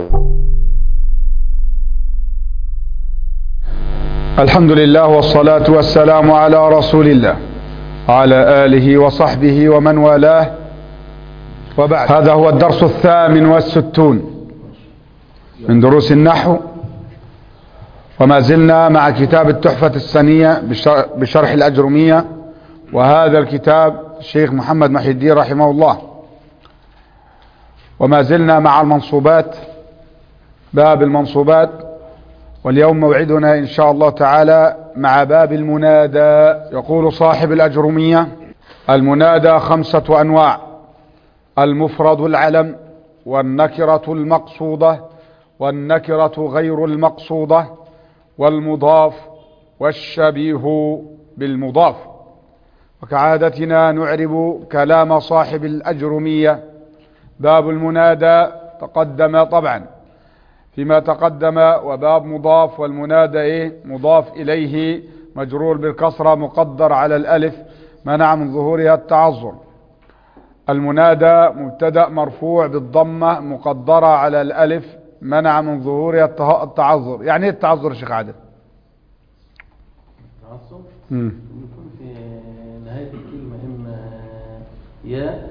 الحمد لله والصلاة والسلام على رسول الله على آله وصحبه ومن والاه وبعد هذا هو الدرس الثامن والستون من دروس النحو وما زلنا مع كتاب التحفة السنية بشرح الأجرمية وهذا الكتاب الشيخ محمد محي الدين رحمه الله وما زلنا مع المنصوبات باب المنصوبات واليوم موعدنا إن شاء الله تعالى مع باب المنادى يقول صاحب الأجرمية المنادى خمسة أنواع المفرد العلم والنكرة المقصودة والنكرة غير المقصودة والمضاف والشبيه بالمضاف وكعادتنا نعرب كلام صاحب الأجرمية باب المنادى تقدم طبعا فيما تقدم وباب مضاف والمنادى ايه مضاف اليه مجرور بالكسرة مقدر على الالف منع من ظهورها التعذر المنادى مبتدا مرفوع بالضمة مقدرة على الالف منع من ظهورها التعذر يعني ايه التعذر يا شيخ عادل التعصب مم. يكون في نهاية الكلمة إما ياء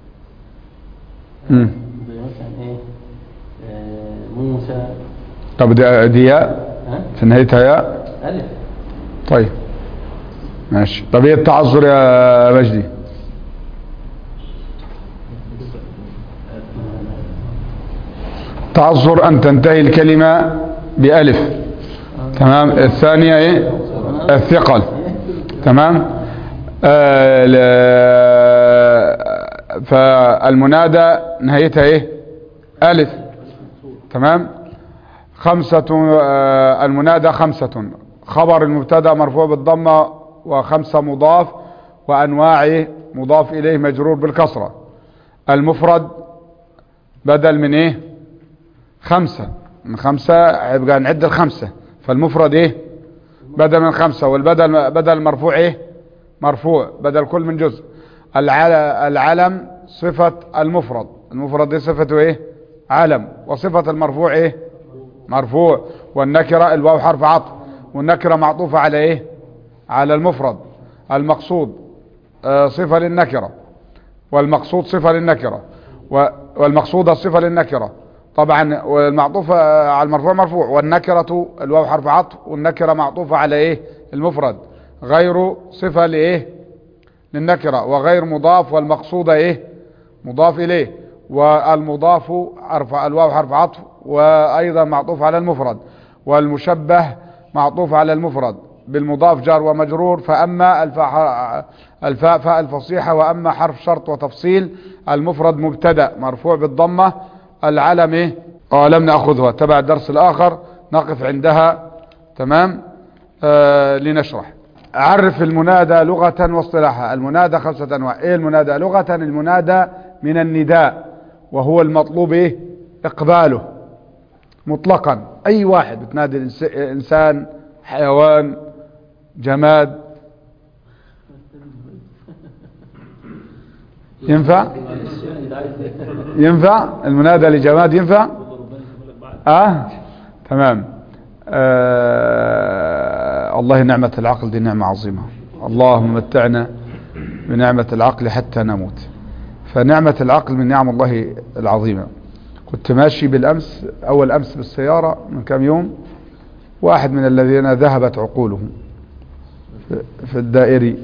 مم. زي مثلا إيه آه، موسى طب دي, دي ياء ها في نهايتها ياء ألف طيب ماشي طب ايه التعذر يا مجدي تعذر ان تنتهي الكلمة بألف تمام الثانية ايه الثقل تمام آه ل- فالمنادى نهايتها ايه ألف تمام خمسة آه، المنادى خمسة خبر المبتدا مرفوع بالضمة وخمسة مضاف وأنواعه مضاف إليه مجرور بالكسرة المفرد بدل من إيه خمسة من خمسة يبقى نعد الخمسة فالمفرد إيه بدل من خمسة والبدل بدل مرفوع إيه مرفوع بدل كل من جزء العل- العلم صفة المفرد المفرد دي صفته إيه علم وصفة المرفوع إيه مرفوع والنكرة الواو حرف عطف والنكرة معطوفة على ايه على المفرد المقصود آه، صفة للنكرة والمقصود صفة للنكرة و- والمقصودة صفة للنكرة طبعا والمعطوفة آه، على المرفوع مرفوع والنكرة الواو حرف عطف والنكرة معطوفة على ايه المفرد غير صفة لايه للنكرة وغير مضاف والمقصودة ايه مضاف اليه والمضاف حرف الواو حرف عطف وايضا معطوف على المفرد والمشبه معطوف على المفرد بالمضاف جار ومجرور فاما الفاء الفاء فاء الفصيحه واما حرف شرط وتفصيل المفرد مبتدا مرفوع بالضمه العلم ايه اه لم ناخذها تبع الدرس الاخر نقف عندها تمام آه لنشرح عرف المنادى لغة واصطلاحا المنادى خمسة أنواع إيه المنادى لغة المنادى من النداء وهو المطلوب إيه إقباله مطلقا أي واحد بتنادي الإنس- إنسان حيوان جماد ينفع ينفع المنادى لجماد ينفع اه تمام آه الله نعمة العقل دي نعمة عظيمة اللهم متعنا بنعمة العقل حتى نموت فنعمة العقل من نعم الله العظيمة كنت ماشي بالأمس أول أمس بالسيارة من كم يوم واحد من الذين ذهبت عقولهم في- في الدائري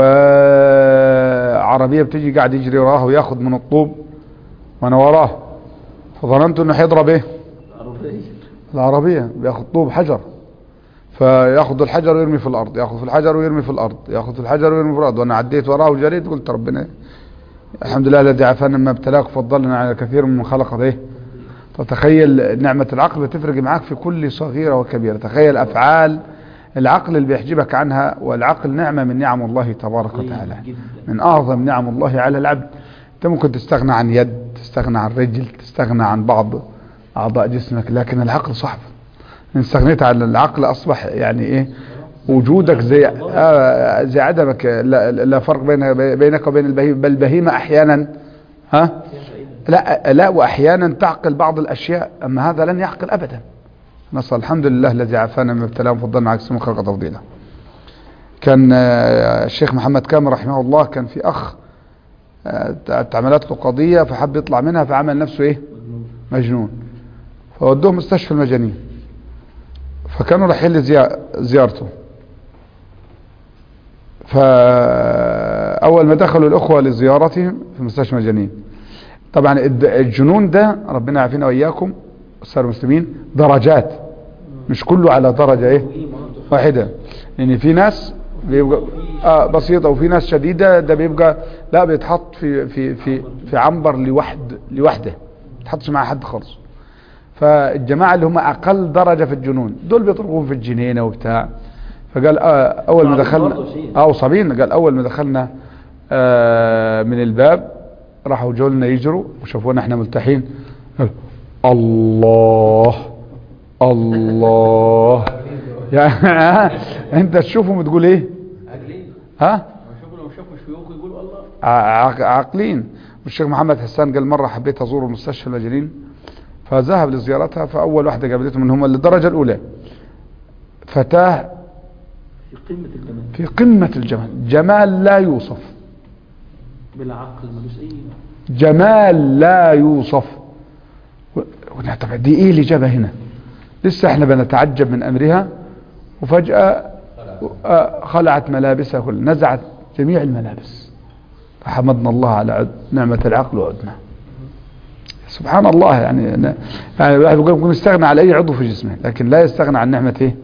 وعربية بتيجي قاعد يجري وراه وياخد من الطوب وانا وراه فظننت انه حيضرب ايه عربية العربية بياخد طوب حجر فياخد الحجر ويرمي في الارض ياخد في الحجر ويرمي في الارض ياخد في الحجر ويرمي في الارض وانا عديت وراه وجريت قلت ربنا الحمد لله الذي عافانا مما ابتلاك فضلنا على كثير من خلق ده فتخيل نعمة العقل بتفرق معاك في كل صغيرة وكبيرة تخيل افعال العقل اللي بيحجبك عنها والعقل نعمة من نعم الله تبارك وتعالى من اعظم نعم الله على العبد انت ممكن تستغنى عن يد تستغنى عن رجل تستغنى عن بعض اعضاء جسمك لكن العقل صعب ان استغنيت عن العقل اصبح يعني ايه وجودك زي آه زي عدمك لا, لا فرق بين بينك وبين البهيمه بل البهيمه احيانا ها لا لا واحيانا تعقل بعض الاشياء اما هذا لن يعقل ابدا نسال الحمد لله الذي عافانا من ابتلاء وفضلنا عكس من خلق تفضيلا كان آه، الشيخ محمد كامل رحمه الله كان في اخ آه، اتعملت له قضيه فحب يطلع منها فعمل نفسه ايه مجنون فودوه مستشفى المجانين فكانوا رايحين لزيا- زيارته فأول ما دخلوا الأخوة لزيارتهم في مستشفى المجانين طبعا الد- الجنون ده ربنا يعافينا وإياكم السادة المسلمين درجات مش كله على درجة ايه واحدة لأن في ناس بيبقى آه بسيطة وفي ناس شديدة ده بيبقى لا بيتحط في في في في عنبر لوحد لوحده ما يتحطش مع حد خالص فالجماعة اللي هم أقل درجة في الجنون دول بيطلقون في الجنينة وبتاع فقال آه أول ما صعبين دخلنا برضه شيء. أو صابين قال أول ما دخلنا آه من الباب راحوا جولنا يجروا وشافونا احنا ملتحين قال الله الله يعني انت تشوفهم تقول ايه عاقلين ها شوفوا لو شافوا شيوخ يقولوا الله ع- عاقلين والشيخ محمد حسان قال مرة حبيت أزور مستشفى المجانين فذهب لزيارتها فأول واحدة قابلته من هم للدرجة الأولى فتاة في قمة الجمال في قمة الجمال جمال لا يوصف بالعقل ملوش أي جمال لا يوصف و- قلنا طب دي ايه اللي جابها هنا لسه احنا بنتعجب من امرها وفجأة آه، خلعت ملابسها كلها نزعت جميع الملابس فحمدنا الله على عد نعمة العقل وعدنا سبحان الله يعني يعني الواحد بيقول ممكن يستغنى على اي عضو في جسمه لكن لا يستغنى عن نعمة ايه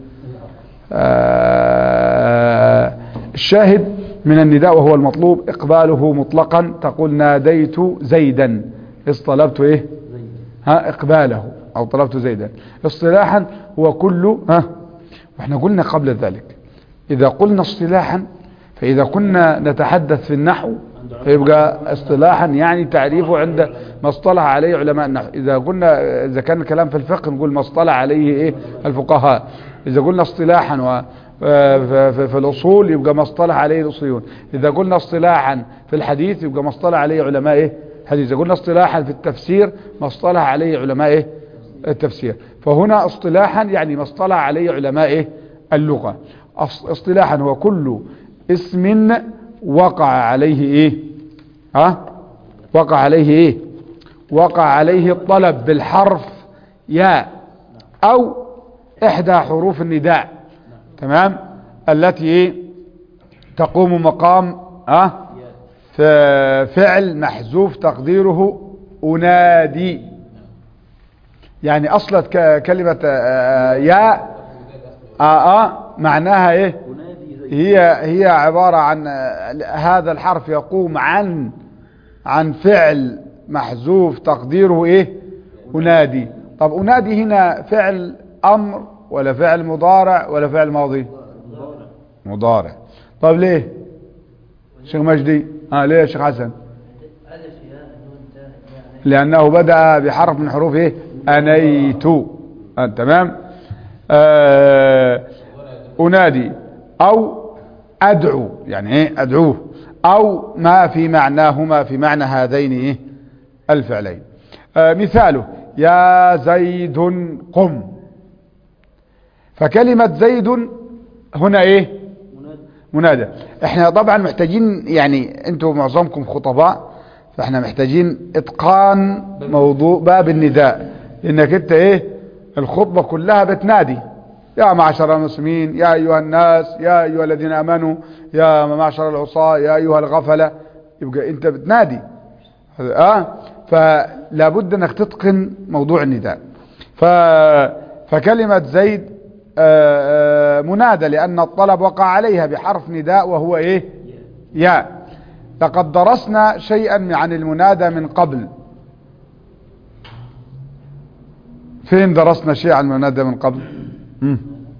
آه، الشاهد من النداء وهو المطلوب إقباله مطلقا تقول ناديت زيدا اصطلبت إيه زي ها إقباله أو طلبت زيدا اصطلاحا هو كل ها واحنا قلنا قبل ذلك إذا قلنا اصطلاحا فإذا كنا نتحدث في النحو فيبقى اصطلاحا يعني تعريفه عند ما اصطلح عليه علماء النحو إذا قلنا إذا كان الكلام في الفقه نقول ما اصطلح عليه إيه الفقهاء إذا قلنا اصطلاحا و في في- في الأصول يبقى ما اصطلح عليه الأصوليون إذا قلنا اصطلاحا في الحديث يبقى ما اصطلح عليه علماء إيه حديث إذا قلنا اصطلاحا في التفسير ما اصطلح عليه علماء إيه التفسير فهنا اصطلاحا يعني ما اصطلح عليه علماء إيه اللغة أص- اصطلاحا هو كل اسم وقع عليه ايه ها وقع عليه ايه وقع عليه الطلب بالحرف ياء او احدى حروف النداء تمام التي ايه تقوم مقام ها ف- فعل محذوف تقديره انادي يعني اصلت ك- كلمة آه، ياء آه آه معناها ايه أنادي زي هي هي عبارة عن آه، هذا الحرف يقوم عن عن فعل محذوف تقديره ايه انادي طب انادي هنا فعل امر ولا فعل مضارع ولا فعل ماضي مضارع مضارع طب ليه شيخ مجدي اه ليه يا شيخ حسن ألف ياء نون تاء يعني لأنه بدأ بحرف من حروف إيه أنيت آه تمام آه أنادي أو أدعو يعني إيه أدعوه أو ما في معناهما في معنى هذين إيه الفعلين آه مثاله يا زيد قم فكلمة زيد هنا إيه منادي منادى احنا طبعا محتاجين يعني انتوا معظمكم خطباء فاحنا محتاجين اتقان موضوع باب النداء انك انت ايه الخطبة كلها بتنادي يا معشر المسلمين يا ايها الناس يا ايها الذين امنوا يا معشر العصاة يا ايها الغفلة يبقى انت بتنادي اه فلا بد انك تتقن موضوع النداء ف فكلمة زيد آه، آه، منادى لأن الطلب وقع عليها بحرف نداء وهو إيه ياء لقد درسنا شيئا عن المنادى من قبل فين درسنا شيء عن المنادى من قبل مم.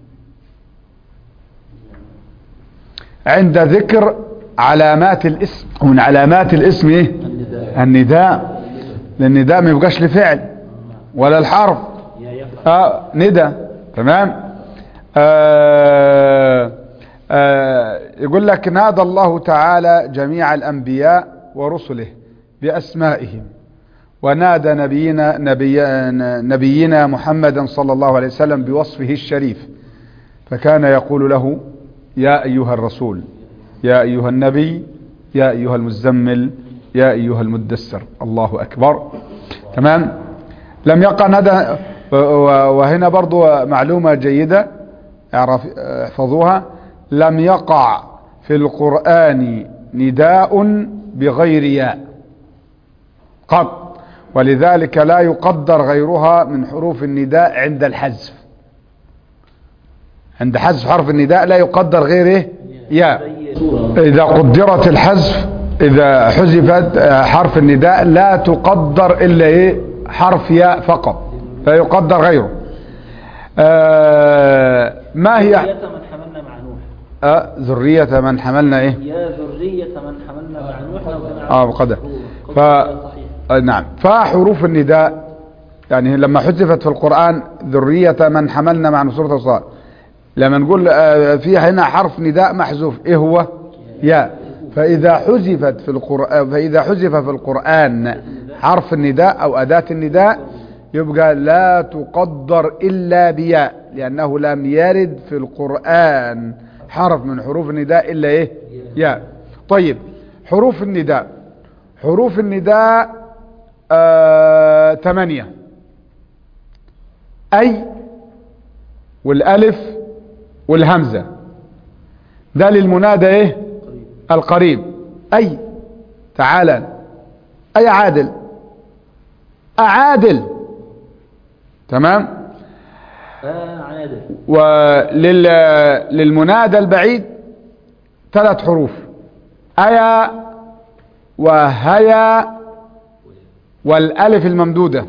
عند ذكر علامات الاسم ومن علامات الاسم ايه النداء النداء لان النداء ما يبقاش لفعل ولا الحرف يا يفعل آه ندى تمام آه آه يقول لك نادى الله تعالى جميع الأنبياء ورسله بأسمائهم ونادى نبينا نبي نبينا محمدا صلى الله عليه وسلم بوصفه الشريف فكان يقول له يا أيها الرسول يا أيها النبي يا أيها المزمل يا أيها المدثر الله أكبر تمام لم يقع ندى وهنا برضو معلومة جيدة اعرف احفظوها لم يقع في القرآن نداء بغير ياء قط ولذلك لا يقدر غيرها من حروف النداء عند الحذف عند حذف حرف النداء لا يقدر غيره ياء زي سورة إذا قدرت الحذف إذا حذفت آه، حرف النداء لا تقدر إلا إيه حرف ياء فقط لا يقدر غيره آه، ما هي ذرية من حملنا مع نوح آه، ذرية من حملنا إيه يا ذرية من حملنا مع نوح لو كان اه بقدر ف صحيح آه، نعم فحروف النداء يعني لما حذفت في القرآن ذرية من حملنا مع سورة الصاد لما نقول آه، في هنا حرف نداء محذوف ايه هو ياء فإذا حذفت في القرآن فإذا حذف في القرآن حرف النداء أو أداة النداء يبقى لا تقدر إلا بياء لأنه لم يرد في القرآن حرف من حروف النداء إلا إيه ياء طيب حروف النداء حروف النداء آه ثمانية أي والألف والهمزة ده للمنادى إيه القريب أي تعالى أي عادل أعادل تمام آه عادل وللمنادى البعيد ثلاث حروف أيا وهيا والألف الممدودة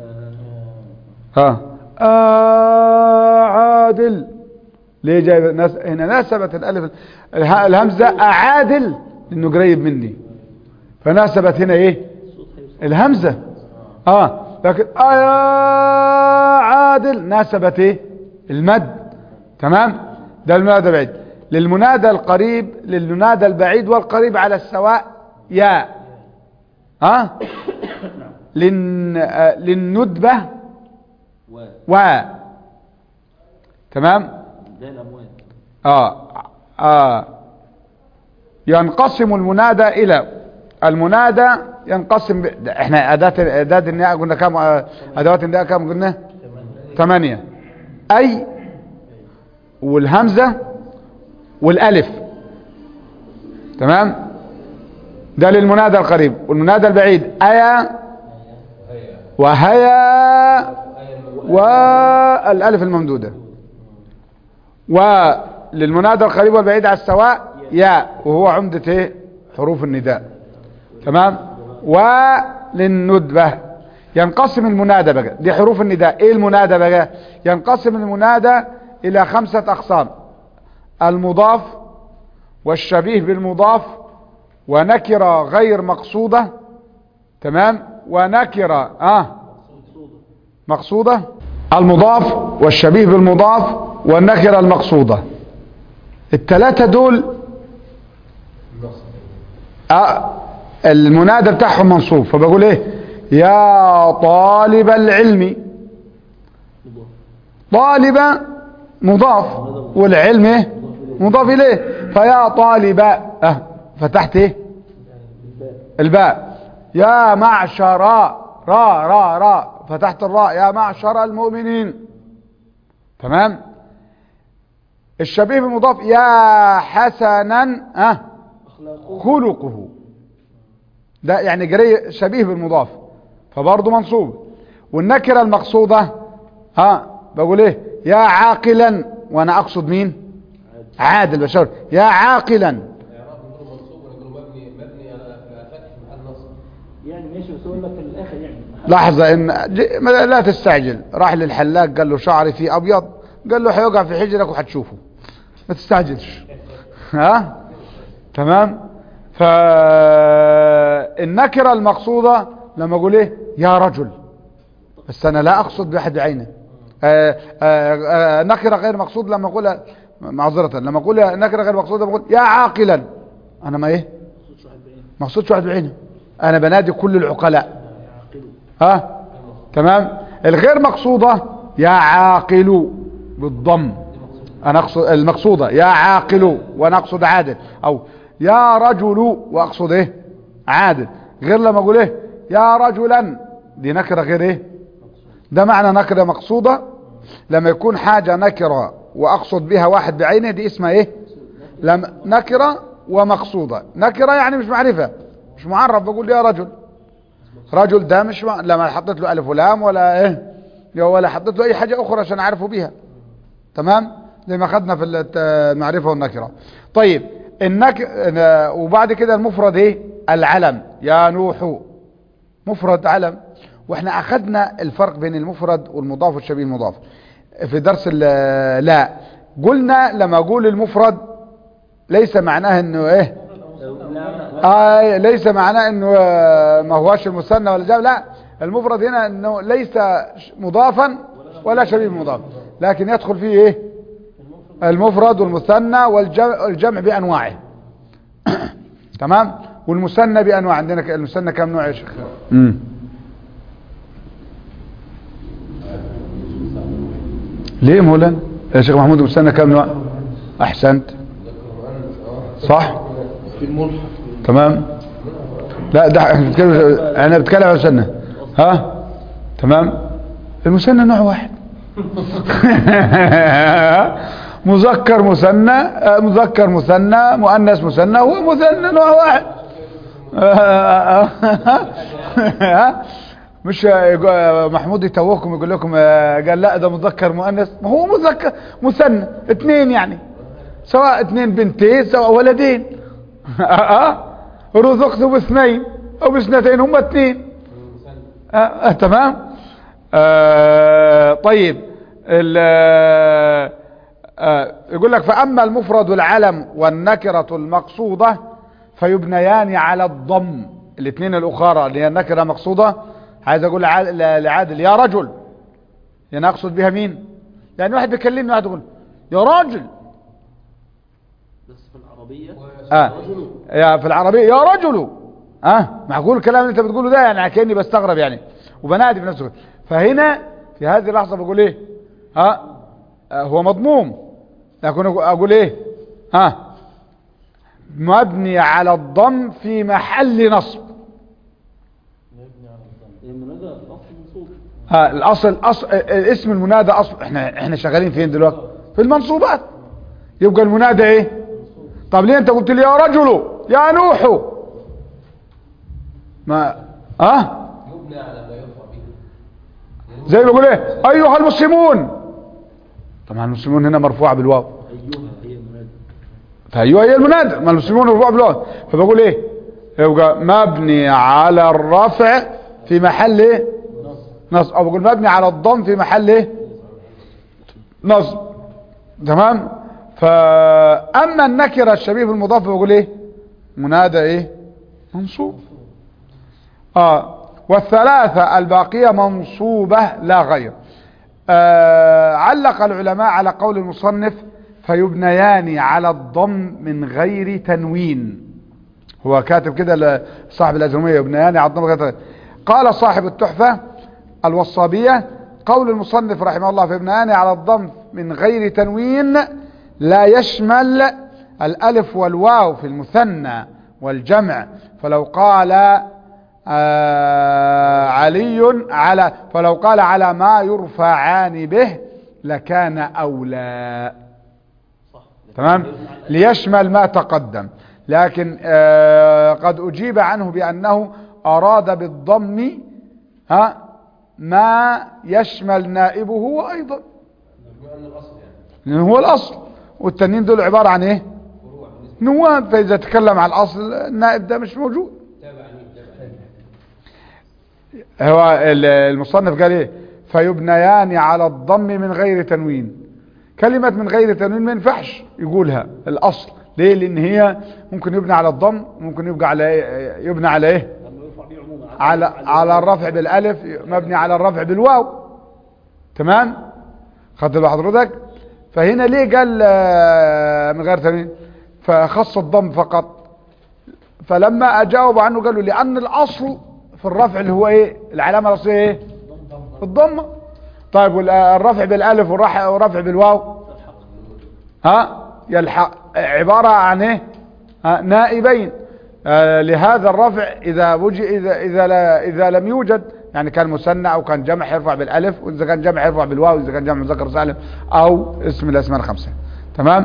آه ها آه عادل ليه جايب ناس هنا نسبت الألف اله- الهمزة أعادل لأنه قريب مني فنسبت هنا إيه صوت هيوصل الهمزة اه لكن آية عادل ناسبت ايه المد تمام ده المنادى بعيد للمنادى القريب للمنادى البعيد والقريب على السواء يا ها لن آه، للندبة و و تمام ده الأموات آه آه ينقسم المنادى إلى المنادى ينقسم ب... ده احنا أداة أداة النداء قلنا كم آه، أدوات النداء كم قلنا ثمانية أي والهمزة والألف تمام ده للمنادى القريب والمنادى البعيد أيا وهيا والألف الممدودة وللمنادى القريب والبعيد على السواء ياء وهو عمدة ايه حروف النداء تمام وللندبة ينقسم المنادى بقى دي حروف النداء ايه المنادى بقى ينقسم المنادى الى خمسة اقسام المضاف والشبيه بالمضاف ونكرة غير مقصودة تمام ونكرة اه مقصودة المضاف والشبيه بالمضاف والنكرة المقصودة الثلاثة دول آه المنادى بتاعهم منصوب فبقول ايه يا طالب العلم طالب مضاف والعلم ايه مضاف اليه فيا طالب اه فتحت ايه الباء يا معشر را را را فتحت الراء يا معشر المؤمنين تمام الشبيه بالمضاف يا حسنا اه خلقه ده يعني قري شبيه بالمضاف فبرضه منصوب والنكرة المقصودة ها بقول ايه يا عاقلا وانا اقصد مين عادل بشر يا عاقلا اعراب نقول منصوب ونقول مبني مبني على فتح في محل نصب يعني ماشي بس اقول لك في الاخر يعني لحظة ان ج- ما- لا تستعجل راح للحلاق قال له شعري فيه ابيض قال له هيوقع في حجرك وهتشوفه ما تستعجلش ها تمام فالنكرة المقصودة لما اقول ايه يا رجل بس انا لا اقصد باحد بعينه آه، آه، آه، نكرة غير مقصود لما اقول معذرة لما اقول نكرة غير مقصودة بقول يا عاقلا انا ما ايه صوت واحد بعين مقصودش واحد بعينه انا بنادي كل العقلاء ها تمام الغير مقصودة يا عاقل بالضم انا اقصد المقصودة يا عاقل وانا اقصد عادل او يا رجل واقصد ايه عادل غير لما اقول ايه يا رجلا دي نكرة غير ايه ده معنى نكرة مقصودة لما يكون حاجة نكرة واقصد بها واحد بعينه دي اسمها ايه لما نكرة ومقصودة نكرة يعني مش معرفة مش معرف بقول يا رجل رجل ده مش مع... لما حطيت له الف ولام ولا ايه ولا حطيت له اي حاجة اخرى عشان اعرفه بيها تمام زي ما خدنا في الت- المعرفة والنكرة طيب النك... آه، وبعد كده المفرد ايه العلم يا نوح مفرد علم واحنا اخدنا الفرق بين المفرد والمضاف والشبيه المضاف في درس ال- لا قلنا لما اقول المفرد ليس معناه انه ايه آه ليس معناه انه آه، ما هواش المثنى ولا جاب لا المفرد هنا انه ليس ش- مضافا ولا شبيه مضاف لكن يدخل فيه ايه المفرد والمثنى والجمع, والجمع بانواعه تمام والمثنى بانواع عندنا ك- المثنى كم نوع يا شيخ امم ليه مولانا يا شيخ محمود المثنى كم نوع احسنت صح في الملحق تمام لا ده احنا بنتكلم انا بتكلم عن المثنى ها تمام المثنى نوع واحد مذكر مثنى آه، مذكر مثنى مؤنث مثنى هو مثنى نوع واحد مش يقول- محمود يتوهكم يقول لكم آه، قال لا ده مذكر مؤنث ما هو مذكر مثنى اثنين يعني سواء اثنين بنتين سواء ولدين اه رزقت باثنين او باثنتين هم اثنين آه آه تمام آه طيب ال- آه آه يقول لك فأما المفرد العلم والنكرة المقصودة فيبنيان على الضم الاثنين الأخرى اللي هي النكرة مقصودة عايز أقول لع- ل- لعادل يا رجل يعني أقصد بها مين يعني واحد بيكلمني واحد يقول يا راجل بس في العربية آه. يا في العربية يا رجل اه معقول الكلام اللي انت بتقوله ده يعني كأني بستغرب يعني وبنادي في نفس الوقت فهنا في هذه اللحظة بقول ايه ها آه هو مضموم لكن أقول- اقول ايه ها مبني على الضم في محل نصب المنادى الأصل منصوب ها الاصل أصل اسم المنادى اصل احنا احنا شغالين فين دلوقتي في المنصوبات يبقى المنادى ايه طب ليه انت قلت لي يا رجل يا نوح ما اه يبنى على ما يرفع به زي ما بيقول ايه ايها المسلمون طبعا المسلمون هنا مرفوعه بالواو أيها هي المنادى فايوه هي المنادى ما المسلمون مرفوع بالواو فبقول ايه يبقى مبني على الرفع في محل ايه نصب او بقول مبني على الضم في محل ايه نصب تمام فاما النكره الشبيه بالمضاف بقول ايه منادى ايه منصوب اه والثلاثه الباقيه منصوبه لا غير آه علق العلماء على قول المصنف فيبنيان على الضم من غير تنوين هو كاتب كده ل- صاحب الأجرمية يبنيان على الضم من غير تنوين قال صاحب التحفة الوصابية قول المصنف رحمه الله فيبنيان على الضم من غير تنوين لا يشمل الألف والواو في المثنى والجمع فلو قال آه علي على فلو قال على ما يرفعان به لكان أولى تمام ليشمل ما تقدم لكن آه قد أجيب عنه بأنه أراد بالضم ها ما يشمل نائبه أيضا بما ان الاصل يعني لأنه هو الأصل والتانيين دول عبارة عن إيه فروع بالنسبه نواب فإذا تكلم عن الأصل النائب ده مش موجود تابع مين تابع مين هو ال- المصنف قال ايه فيبنيان على الضم من غير تنوين كلمة من غير تنوين ما ينفعش يقولها الأصل ليه لأن هي ممكن يبنى على الضم ممكن يبقى على إيه؟ يبنى على ايه لما يرفع به عموما على على الرفع بالالف مبني على الرفع بالواو تمام خدت بال حضرتك فهنا ليه قال آه، من غير تنوين فخص الضم فقط فلما اجاوب عنه قالوا لان الاصل في الرفع اللي هو ايه العلامة الاصلية ايه الضمة طيب والرفع بالالف والرح- والرفع بالواو ها يلحق عبارة عن ايه ها نائبين آه لهذا الرفع اذا وجد اذا اذا لا اذا لم يوجد يعني كان مثنى او كان جمع يرفع بالالف واذا كان جمع يرفع بالواو اذا كان جمع مذكر سالم او اسم من الاسماء الخمسه تمام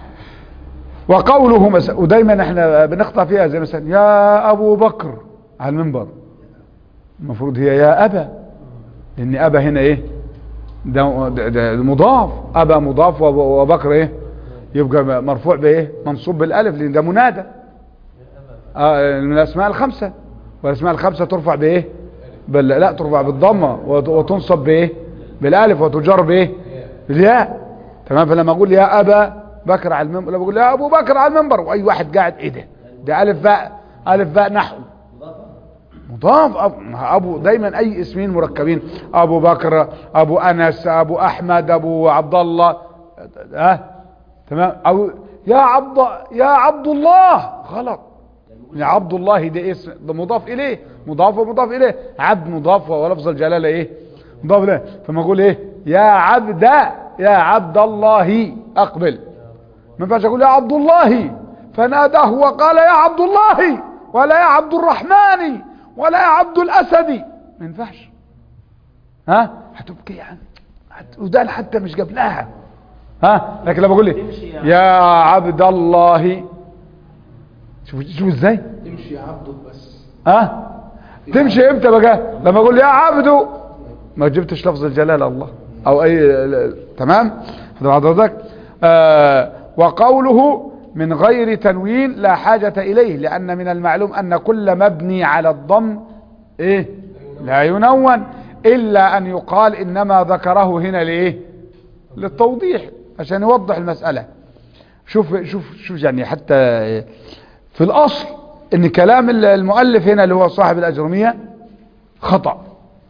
وقوله مثلا ودايما احنا بنخطأ فيها زي مثلا يا ابو بكر على المنبر المفروض هي يا ابا لان ابا هنا ايه ده, ده, ده مضاف ابا مضاف وب- وبكر ايه يبقى مرفوع بايه منصوب بالالف لان ده منادى آه من الاسماء الخمسه والاسماء الخمسه ترفع بايه بال لا ترفع بالضمه وت- وتنصب بايه بالالف وتجر بايه بالياء تمام فلما اقول يا ابا بكر على المنبر لما اقول يا ابو بكر على المنبر واي واحد قاعد ايه ده ده الف باء الف باء نحو مضاف أب- ابو دايما اي اسمين مركبين ابو بكر ابو انس ابو احمد ابو عبد الله ها تمام او يا عبد يا عبد الله غلط يا عبد الله ده اسم ده مضاف اليه مضاف ومضاف اليه عبد مضاف ولفظ الجلاله ايه مضاف اليه فما اقول ايه يا عبد يا عبد الله اقبل ما ينفعش اقول يا عبد الله فناداه وقال يا عبد الله ولا يا عبد الرحمن ولا يا عبد الاسد ما ينفعش ها هتبكي يعني هت- وده حتى مش قبلها ها لكن لما اقول لي يا عبد الله شوف شوف ازاي تمشي عبده بس ها تمشي امتى بقى لما اقول يا عبد ما جبتش لفظ الجلال الله او اي تمام هذا حضرتك آه وقوله من غير تنوين لا حاجة اليه لان من المعلوم ان كل مبني على الضم ايه لا ينون الا ان يقال انما ذكره هنا لايه للتوضيح عشان يوضح المسألة شوف شوف شوف يعني حتى في الاصل ان كلام المؤلف هنا اللي هو صاحب الاجرمية خطأ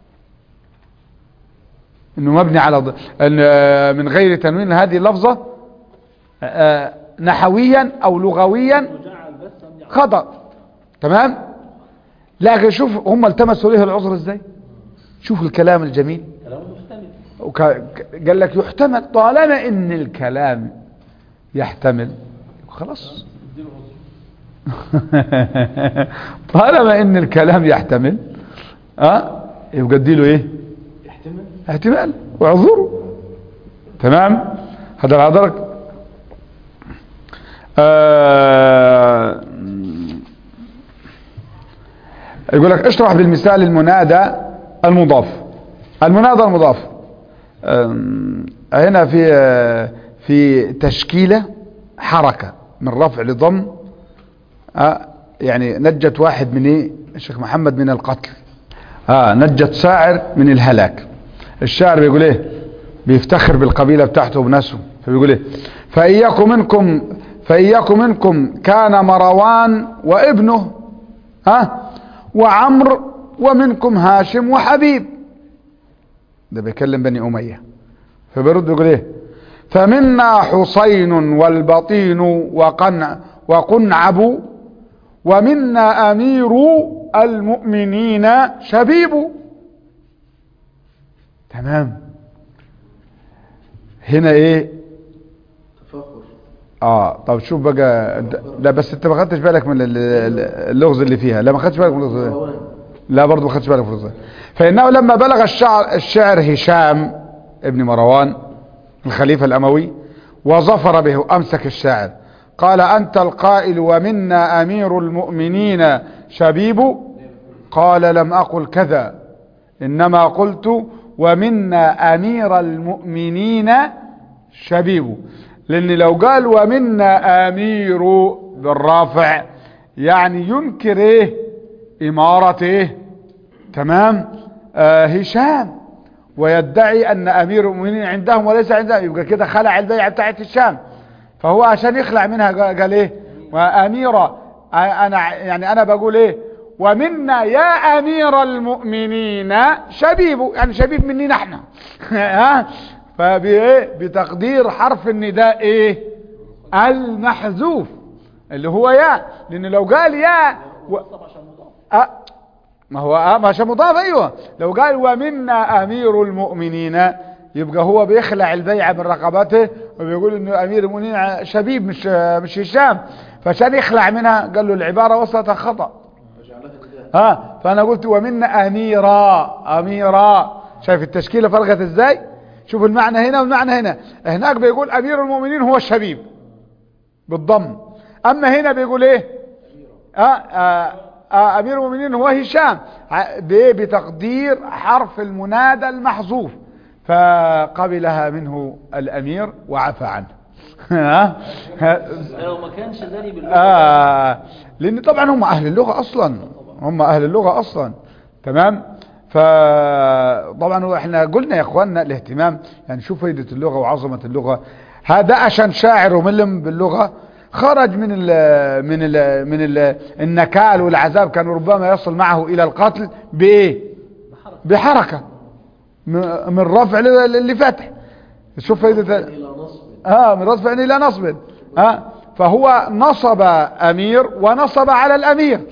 انه مبني على ض... إن آه، من غير تنوين هذه اللفظة آه، نحويا او لغويا خطأ تمام لكن شوف هم التمسوا ليه العذر ازاي شوف الكلام الجميل كلام محتمل وك... ك- قال لك يحتمل طالما ان الكلام يحتمل خلاص طالما ان الكلام يحتمل اه يبقى اديله ايه يحتمل احتمال واعذره تمام هذا العذرك آه يقول لك اشرح بالمثال المنادى المضاف المنادى المضاف آم، هنا في آه، في تشكيلة حركة من رفع لضم آه، يعني نجت واحد من ايه الشيخ محمد من القتل اه نجت شاعر من الهلاك الشاعر بيقول ايه بيفتخر بالقبيلة بتاعته وبناسه فبيقول ايه فإياكم منكم فإياكم منكم كان مروان وابنه ها وعمر ومنكم هاشم وحبيب ده بيكلم بني أمية فبيرد يقول ايه فمنا حسين والبطين وقنع وقنعب ومنا أمير المؤمنين شبيب تمام هنا ايه تفخر اه طب شوف بقى د- لا بس انت ما خدتش بالك من ال- ال- اللغز اللي فيها لا ما خدتش بالك من اللغز ده. روان لا برضه ما خدتش بالك من اللغز ده. فانه لما بلغ الشعر الشعر هشام ابن مروان الخليفة الاموي وظفر به امسك الشاعر قال انت القائل ومنا امير المؤمنين شبيب قال لم اقل كذا انما قلت ومنا امير المؤمنين شبيب لان لو قال ومنا امير بالرافع يعني ينكر ايه امارة ايه تمام آه هشام ويدعي ان امير المؤمنين عندهم وليس عندهم يبقى كده خلع البيعة بتاعت الشام فهو عشان يخلع منها قال قال ايه واميرة آه، انا يعني انا بقول ايه ومنا يا امير المؤمنين شبيب يعني شبيب مننا احنا ها فبايه بتقدير حرف النداء ايه المحذوف اللي هو يا لان لو قال يا و... أه ما هو اه ما عشان مضاف ايوه لو قال ومنا امير المؤمنين يبقى هو بيخلع البيعة من رقبته وبيقول انه امير المؤمنين شبيب مش مش هشام فعشان يخلع منها قال له العبارة وصلت خطأ ها فانا قلت ومنا اميرا اميرا شايف التشكيلة فرقت ازاي شوف المعنى هنا والمعنى هنا هناك بيقول امير المؤمنين هو الشبيب بالضم اما هنا بيقول ايه آه آه آه امير المؤمنين هو هشام ع- بايه بتقدير حرف المنادى المحذوف فقبلها منه الامير وعفى عنه ها؟ ها؟ لو ما كانش داري باللغة آه لان طبعا هم اهل اللغة اصلا هم اهل اللغة اصلا تمام فطبعا احنا قلنا يا اخواننا الاهتمام يعني شوف فايدة اللغة وعظمة اللغة هذا عشان شاعر وملم باللغة خرج من ال من ال من ال النكال والعذاب كان ربما يصل معه الى القتل بايه بحركة م- من رفع ل- لفتح شوف فايدة إلى نصب اه من رفع الى نصب اه فهو نصب امير ونصب على الامير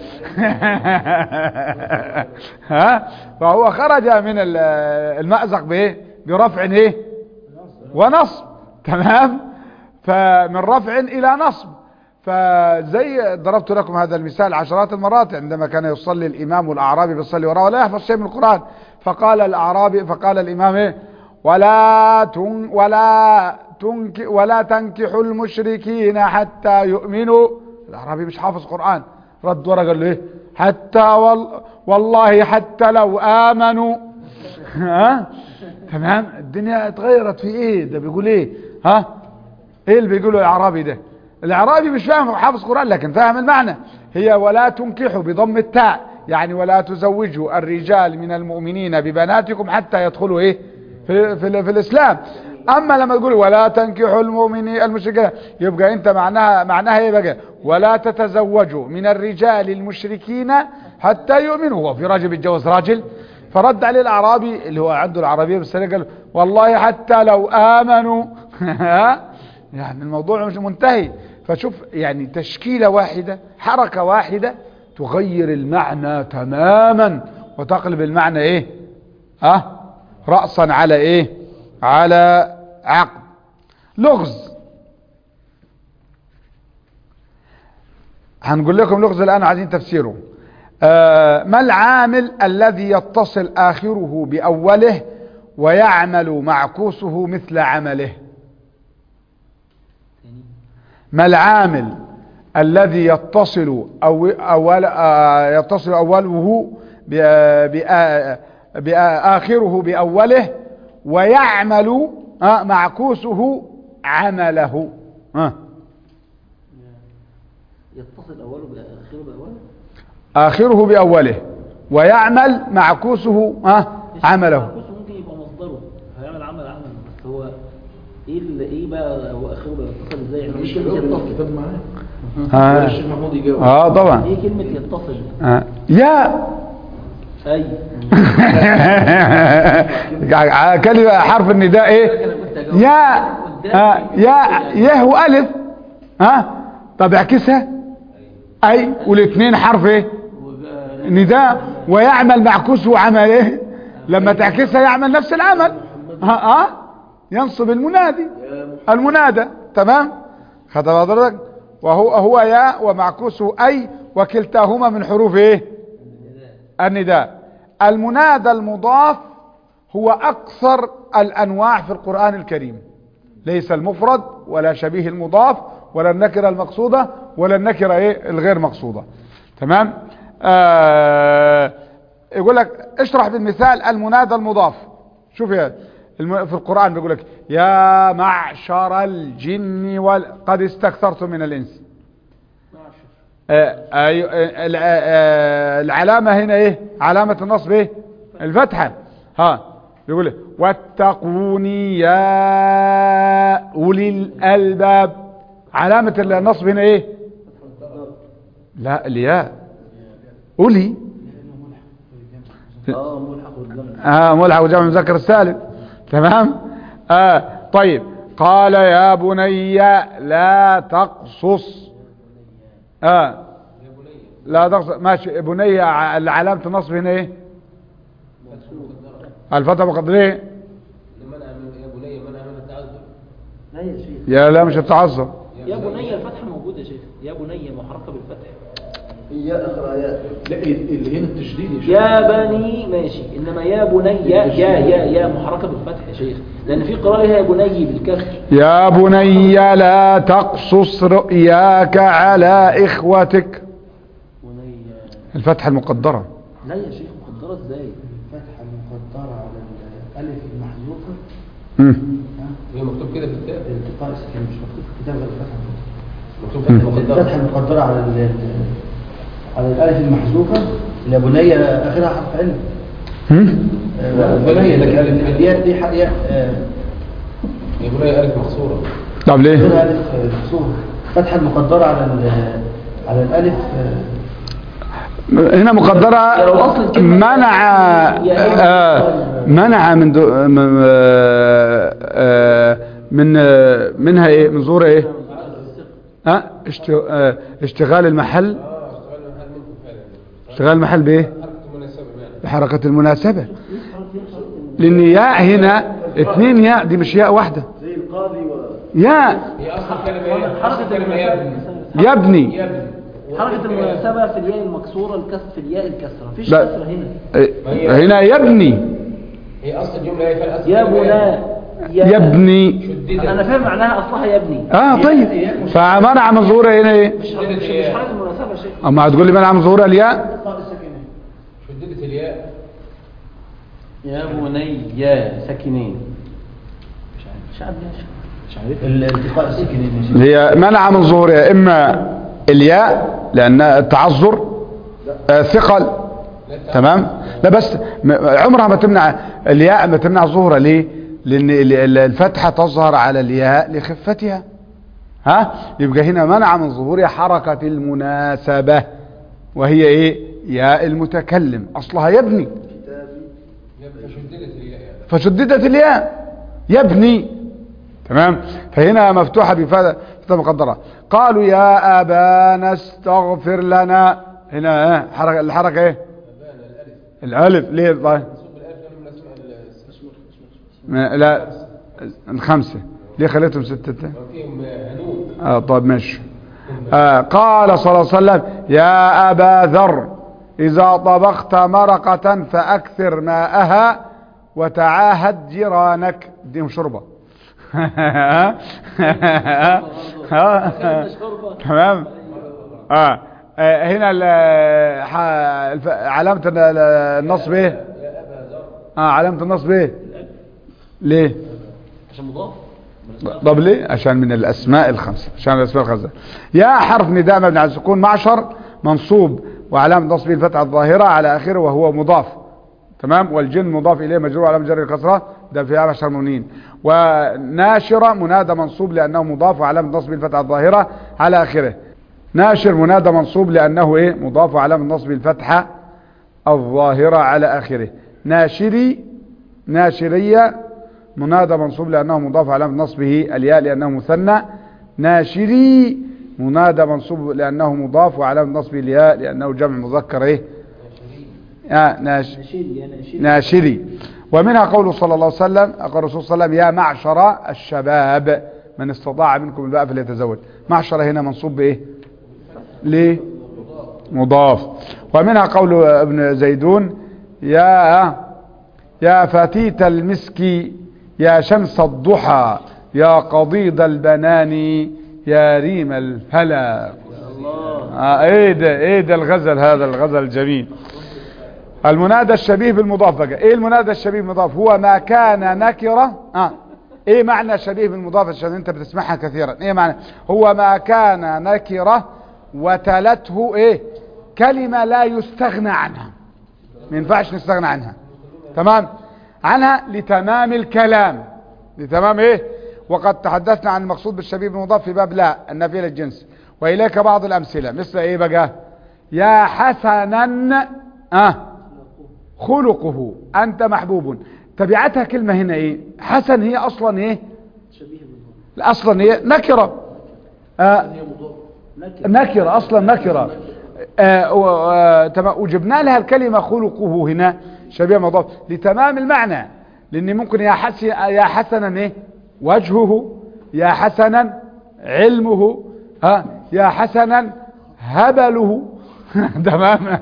ها فهو خرج من ال- المأزق بايه برفع ايه ونصب تمام فمن رفع الى نصب فزي ضربت لكم هذا المثال عشرات المرات عندما كان يصلي الامام والاعرابي بيصلي وراه ولا يحفظ شيء من القران فقال الاعرابي فقال الامام ايه ولا تن ولا تنك ولا تنكحوا المشركين حتى يؤمنوا الاعرابي مش حافظ قران رد ورا قال له ايه حتى وال والله حتى لو امنوا ها تمام الدنيا اتغيرت في ايه ده بيقول ايه ها ايه اللي بيقوله الاعرابي ده الاعرابي مش فاهم حافظ قرآن لكن فاهم المعنى هي ولا تنكحوا بضم التاء يعني ولا تزوجوا الرجال من المؤمنين ببناتكم حتى يدخلوا ايه في, في, في الاسلام اما لما تقول ولا تنكحوا المؤمنين المشركين يبقى انت معناها معناها ايه بقى ولا تتزوجوا من الرجال المشركين حتى يؤمنوا هو في راجل بيتجوز راجل فرد عليه الاعرابي اللي هو عنده العربيه بالسنه قال والله حتى لو امنوا يعني الموضوع مش منتهي فشوف يعني تشكيله واحده حركه واحده تغير المعنى تماما وتقلب المعنى ايه ها رأسا على ايه على عقد لغز هنقول لكم لغز الآن عايزين تفسيره آه ما العامل الذي يتصل آخره بأوله ويعمل معكوسه مثل عمله ما العامل الذي يتصل أو أول آه يتصل أوله ب- بآ- بآخره بأوله ويعمل آه معكوسه عمله آه يتصل أوله بآخره بأوله آخره بأوله ويعمل معكوسه آه عمله معكوس ممكن يبقى مصدره هيعمل عمل عمل بس هو ايه اللي ايه بقى هو اخره بقى يتصل ازاي احنا مش ايه كلمه الأول يتصل كتاب معاه آه. الشيخ محمود يجاوب آه طبعا ايه كلمه يتصل دي؟ آه. يا اي كلمة حرف النداء ايه يا آه. يا يا هو ألف ها طب اعكسها أي والاثنين حرف ايه نداء ويعمل معكوسه عمل ايه لما تعكسها يعمل نفس العمل ها ها ينصب المنادي المنادى تمام خدت حضرتك وهو هو يا ومعكوسه اي وكلتاهما من حروف ايه النداء المنادى المضاف هو اكثر الانواع في القرآن الكريم ليس المفرد ولا شبيه المضاف ولا النكرة المقصودة ولا النكرة ايه الغير مقصودة تمام آه يقول لك اشرح بالمثال المنادى المضاف شوف يا الم- في القرآن بيقول لك يا معشر الجن وال... قد استكثرتم من الانس آه، أي- آه، الع- آه، العلامة هنا ايه علامة النصب ايه الفتحة ها يقول إيه؟ واتقوني يا أولي الألباب علامة النصب هنا ايه لا الياء أولي اه ملحق والجمع اه ملحق وجمع مذكر السالم تمام آه طيب قال يا بني لا تقصص اه لا تقصد ماشي بني ع- علامة النصب هنا ايه الفتح مقدر ايه منع من يا بني منع من التعذر لا يا شيخ يا لا مش التعذر يا بني الفتحة موجودة يا شيخ يا بني محركة بالفتح يا اقرا يا لا اللي هنا التشديد يا شيخ يا بني ماشي انما يا بني يا يا يا, يا محركة بالفتح يا شيخ لان في قراءة يا بني بالكسر يا بني لا تقصص رؤياك على اخوتك بني الفتحة المقدرة لا يا شيخ مقدرة ازاي الفتحة المقدرة على الألف المحذوفة مم. هي مكتوب كده في الكتاب التقاء السكين مش مكتوب في الكتاب غير الفتحة مكتوب فتحة الفتحة مقدرة المقدرة على ال- على الألف المحذوفة اللي بنية آخرها حرف علم هم؟ بنية لكن الياء دي حق ياء آه، يا بني ألف مقصورة طب ليه غير ألف آه، مكسورة الفتحة المقدرة على ال- على الألف آه، هنا مقدرة لو أصل الكلمة منع آه منع من دو من آه آه من آه منها ايه من ظهور ايه آه اشت- آه اشتغال المحل اه اشتغلنا محل منكم فعلا اشتغال المحل بايه حركة مناسبة يعني بحركة المناسبة لان ياء هنا اتنين ياء دي مش ياء واحدة زي القاضي و ياء هي أصل الكلمة ايه؟ أصل حركة الكلمة يبني يبني يبني حركة المناسبة في الياء المكسورة الكسر في الياء الكسرة مفيش لا. كسرة هنا إيه، هنا يبني هي أصل الجملة ايه؟ فعلا أصل يا الكلمة بنا يبني شددت انا فاهم معناها اصلها يبني اه طيب فمنع من ظهورها هنا ايه مش مش مش حركة المناسبة يا شيخ اما هتقول لي منع من ظهورها الياء التقاء السكينين شددت الياء يا بني يا ساكنين مش عارف مش عارف يا شيخ مش عارف الالتقاء السكينين يا شيخ. هي منع من ظهورها اما الياء لان التعذر آه ثقل تمام لا بس م- عمرها ما تمنع الياء ما تمنع ظهورها ليه لان ال- ال- الفتحه تظهر على الياء لخفتها ها يبقى هنا منع من ظهورها حركه المناسبه وهي ايه ياء المتكلم اصلها يبني يبقى شددت الياء يعني فشددت الياء يبني تمام فهنا مفتوحة بفادة فتاة مقدرة قالوا يا أبانا استغفر لنا هنا ايه حركة الحركة ايه الألف ليه طيب منصوب بالألف لأنه من أسماء ال- ما- لا الخمسة ليه خليتهم ستة فيهم هنوء آه طيب ماشي آه قال صلى الله عليه وسلم يا أبا ذر إذا طبخت مرقة فأكثر ماءها وتعاهد جيرانك ديهم شربة تمام آه. آه هنا ال- ح- الف- علامة ال- ال- النصب ايه اه علامة النصب ايه ليه عشان مضاف طب ليه عشان من الاسماء الخمسه عشان الاسماء الخمسه يا حرف نداء مبني على السكون معشر منصوب وعلامه نصبه الفتحه الظاهره على اخره وهو مضاف تمام والجن مضاف اليه مجرور على جر الكسره ده في عشر منين وناشره منادى منصوب لانه مضاف وعلامه نصبه الفتحه الظاهره على اخره ناشر منادى منصوب لانه ايه مضاف وعلامه نصبه الفتحه الظاهره على اخره ناشري ناشريه منادى منصوب لأنه مضاف علامة نصبه الياء لأنه مثنى ناشري منادى منصوب لأنه مضاف وعلامة نصبه الياء لأنه جمع مذكر إيه آه ناش نشيل يا نشيل ناشري ومنها قوله صلى الله عليه وسلم قال الرسول صلى الله عليه وسلم يا معشر الشباب من استطاع منكم الباء فليتزوج معشر هنا منصوب بإيه ليه مضاف ومنها قول ابن زيدون يا يا فتيت المسك يا شمس الضحى يا قضيض البنان يا ريم الفلا آه ايه ده ايه ده الغزل هذا الغزل الجميل المنادى الشبيه بالمضاف بقى ايه المنادى الشبيه بالمضاف هو ما كان نكره اه ايه معنى شبيه بالمضاف عشان انت بتسمعها كثيرا ايه معنى هو ما كان نكره وتلته ايه كلمه لا يستغنى عنها ما ينفعش نستغنى عنها تمام عنها لتمام الكلام لتمام ايه وقد تحدثنا عن المقصود بالشبيه بالمضاف في باب لا النفي للجنس واليك بعض الامثله مثل ايه بقى يا حسنا اه خلقه انت محبوب تبعتها كلمه هنا ايه حسن هي اصلا ايه شبيه بالمضاف لا، اصلا هي نكره آه نكر نكره اصلا نكره آه، و- آه، تمام وجبنا لها الكلمة خلقه هنا شبيه مضاف لتمام المعنى لأن ممكن يا حسن يا حسنا إيه وجهه يا حسنا علمه ها يا حسنا هبله تمام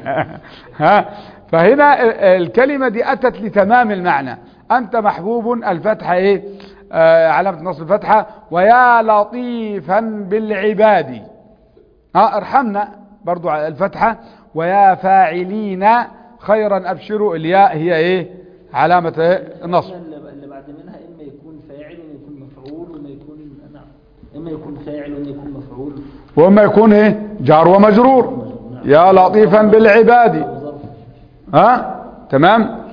ها فهنا ال- الكلمة دي أتت لتمام المعنى أنت محبوب الفتحة إيه آه علامة نصب الفتحة ويا لطيفا بالعباد ها ارحمنا برضو على الفتحة ويا فاعلين خيرا أبشروا الياء هي إيه علامة إيه؟ النصب اللي اللي بعد منها اما يكون فاعل وما يكون مفعول وما يكون نعم اما يكون فاعل وما يكون مفعول وإما يكون إيه جار ومجرور يا لطيفا بالعباد او ظرف ها تمام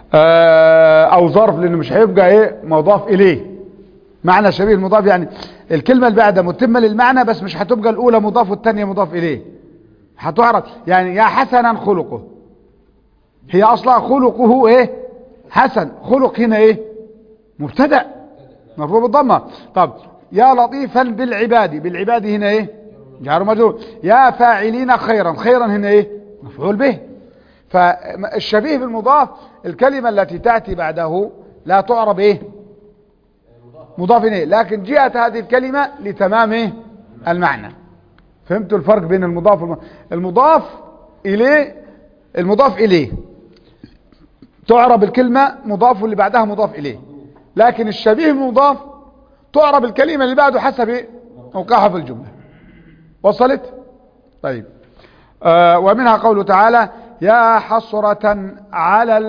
آه او ظرف لانه مش هيبقى ايه مضاف اليه معنى شبيه المضاف يعني الكلمة اللي بعدها متمة للمعنى بس مش هتبقى الاولى مضاف والثانية مضاف اليه هتعرف يعني يا حسنا خلقه هي اصلا خلقه ايه حسن خلق هنا ايه مبتدأ مرفوع بالضمة طب يا لطيفا بالعباد بالعباد هنا ايه جار مجرور يا فاعلين خيرا خيرا هنا ايه مفعول به فالشبيه بالمضاف الكلمة التي تأتي بعده لا تعرب ايه مضاف اليه لكن جاءت هذه الكلمة لتمام إيه؟ المعنى فهمتوا الفرق بين المضاف والم... المضاف اليه المضاف اليه تعرب الكلمة مضاف اللي بعدها مضاف اليه لكن الشبيه المضاف تعرب الكلمة اللي بعده حسب إيه؟ موقعها في الجملة وصلت طيب آه ومنها قوله تعالى يا حسرة على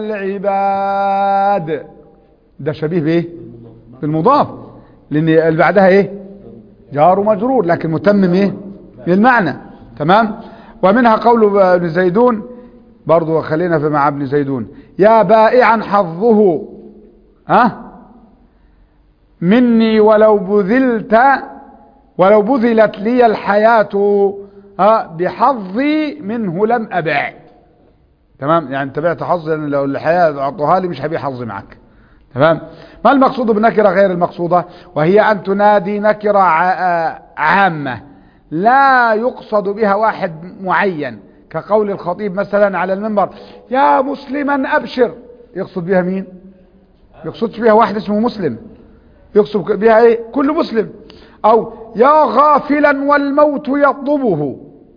العباد ده شبيه بايه بالمضاف لان اللي بعدها ايه جار ومجرور لكن متمم ايه للمعنى تمام ومنها قول ابن زيدون برضو خلينا في مع ابن زيدون يا بائعا حظه ها مني ولو بذلت ولو بذلت لي الحياة ها بحظي منه لم أبع تمام يعني تبعت حظي لأن لو الحياة أعطوها لي مش هبيع حظي معك تمام ما المقصود بالنكرة غير المقصودة وهي أن تنادي نكرة ع- عامة لا يقصد بها واحد معين كقول الخطيب مثلا على المنبر يا مسلما أبشر يقصد بها مين يقصدش بها واحد اسمه مسلم يقصد بها ايه كل مسلم او يا غافلا والموت يطلبه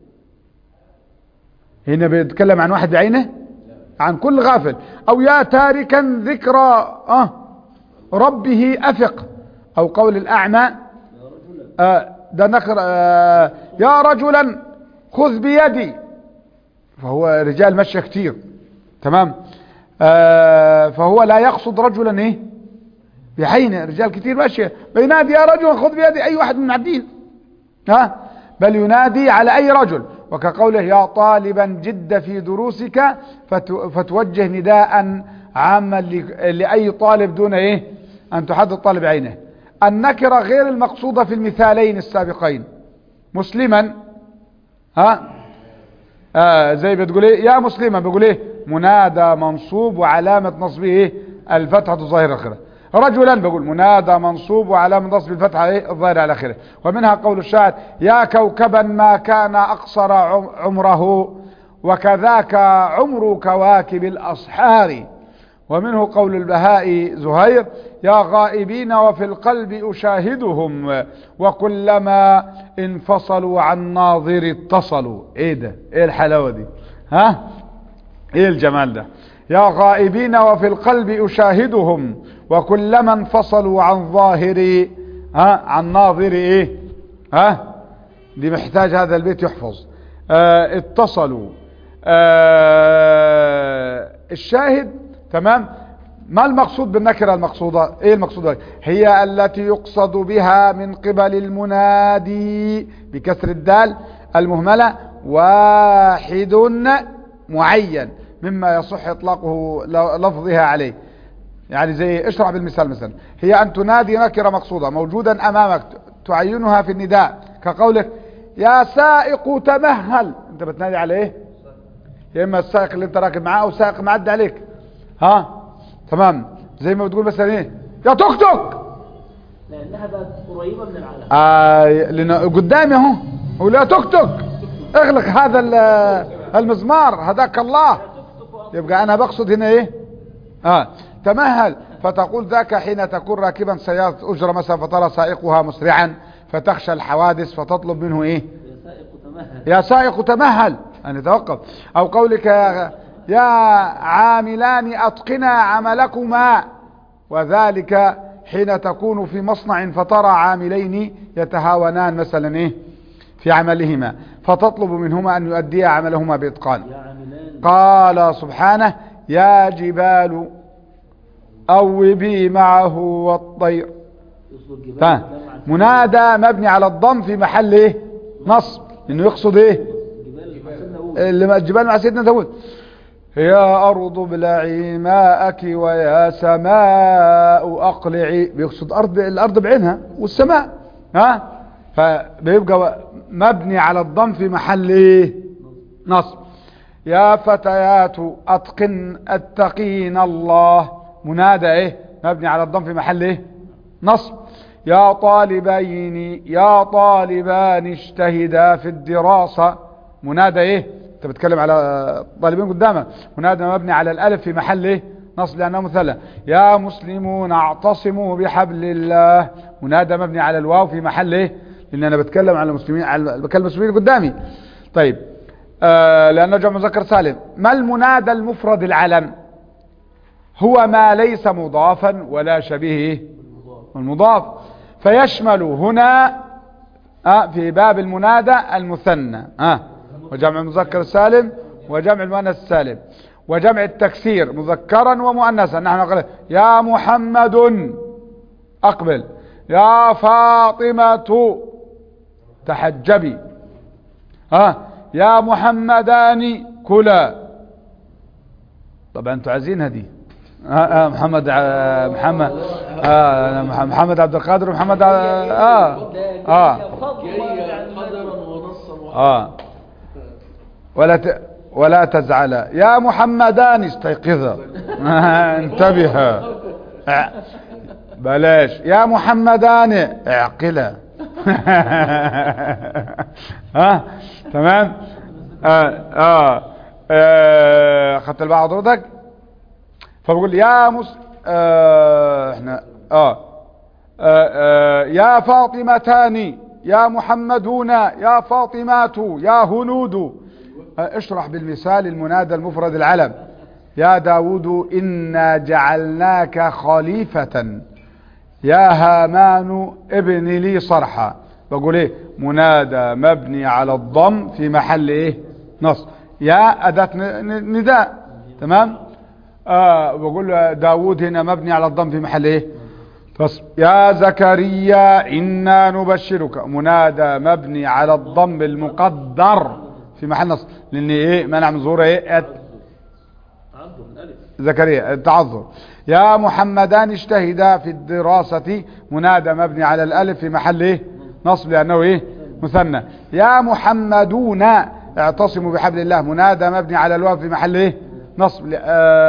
هنا بيتكلم عن واحد بعينه عن كل غافل او يا تاركا ذكرى اه ربه افق او قول الاعمى آه ده نقر آه يا رجلا خذ بيدي فهو رجال مشى كتير تمام آه فهو لا يقصد رجلا ايه بعينه رجال كتير ماشيه بينادي يا رجل خذ بيدي اي واحد من عبدين ها بل ينادي على اي رجل وكقوله يا طالبا جد في دروسك فتو فتوجه نداء عاما ل- لاي طالب دون ايه ان تحدد طالب عينه النكره غير المقصوده في المثالين السابقين مسلما ها آه زي بتقول ايه يا مسلما بيقول ايه منادى منصوب وعلامة نصبه ايه الفتحة الظاهرة اخره رجلا بقول منادى منصوب وعلامة نصب الفتحة ايه الظاهرة على اخره ومنها قول الشاعر يا كوكبا ما كان اقصر عم- عمره وكذاك عمر كواكب الاصحار ومنه قول البهاء زهير يا غائبين وفي القلب أشاهدهم وكلما انفصلوا عن ناظر اتصلوا ايه ده ايه الحلاوة دي ها ايه الجمال ده يا غائبين وفي القلب أشاهدهم وكلما انفصلوا عن ظاهر ها عن ناظر ايه ها دي محتاج هذا البيت يحفظ آه اتصلوا آه الشاهد تمام ما المقصود بالنكرة المقصودة ايه المقصودة هي التي يقصد بها من قبل المنادي بكسر الدال المهملة واحد معين مما يصح اطلاقه لفظها عليه يعني زي اشرح بالمثال مثلا هي ان تنادي نكرة مقصودة موجودا امامك تعينها في النداء كقولك يا سائق تمهل انت بتنادي على ايه يا اما السائق اللي انت راكب معاه او سائق معدي عليك ها تمام زي ما بتقول مثلا ايه يا توك توك لانها بقت قريبه من العالم آه لأن قدامي اهو اقول يا توك توك اغلق هذا ال- المزمار هداك الله يبقى انا بقصد هنا ايه اه تمهل فتقول ذاك حين تكون راكبا سيارة اجرة مثلا فترى سائقها مسرعا فتخشى الحوادث فتطلب منه ايه يا سائق تمهل يا سائق تمهل أن توقف أو قولك يا, يا عاملان أتقنا عملكما وذلك حين تكون في مصنع فترى عاملين يتهاونان مثلا إيه في عملهما فتطلب منهما أن يؤديا عملهما بإتقان يا عاملان قال سبحانه يا جبال أوبي معه والطير يصل الجبال تمام. كلام عن منادى مبني على الضم في محل ايه نصب انه يقصد ايه الجبال حسنا أقول اللي ما- الجبال مع سيدنا داود يا أرض ابلعي ماءك ويا سماء أقلعي بيقصد أرض الأرض بعينها والسماء ها فبيبقى مبني على الضم في محل إيه نصب يا فتيات أتقن أتقين الله منادى إيه مبني على الضم في محل إيه نصب يا طالبين يا طالبان اجتهدا في الدراسة منادى ايه انت بتتكلم على طالبين قدامك منادى مبني على الالف في محل ايه نصب لانه مثلا يا مسلمون اعتصموا بحبل الله منادى مبني على الواو في محل ايه لان انا بتكلم على المسلمين على بتكلم المسلمين قدامي طيب آه لانه جمع مذكر سالم ما المنادى المفرد العلم هو ما ليس مضافا ولا شبيه إيه؟ المضاف فيشمل هنا آه في باب المنادى المثنى آه وجمع المذكر السالم وجمع المؤنث السالم وجمع التكسير مذكرا ومؤنثا نحن نقول يا محمد أقبل يا فاطمة تحجبي آه يا محمدان كلا طبعا انتوا عايزين هدي آه آه محمد آه محمد آه مح- محمد عبد القادر ومحمد آه آه, آه جاية قدرا ونصا وحقا آه ولا ت... ولا تزعل يا محمدان استيقظا آه، انتبه ع- بلاش يا محمدان اعقلا ها تمام آه آه آه خدت البعض حضرتك فبقول يا مس آه احنا آه, آه, آه يا فاطمتان يا محمدون يا فاطمات يا هنود آه اشرح بالمثال المنادى المفرد العلم يا داود إنا جعلناك خليفة يا هامان ابن لي صرحا بقول ايه منادى مبني على الضم في محل ايه نصب يا أداة ن- ن- نداء تمام آه بقول داود هنا مبني على الضم في محل ايه تصب يا زكريا إنا نبشرك منادى مبني على الضم المقدر في محل نصب لان ايه منع من ظهور ايه الت- تعذر الألف زكريا التعذر يا محمدان اجتهدا في الدراسة منادى مبني على الألف في محل ايه نصب لأنه ايه مثنى يا محمدون اعتصموا بحبل الله منادى مبني على الواو في محل ايه نصب ل-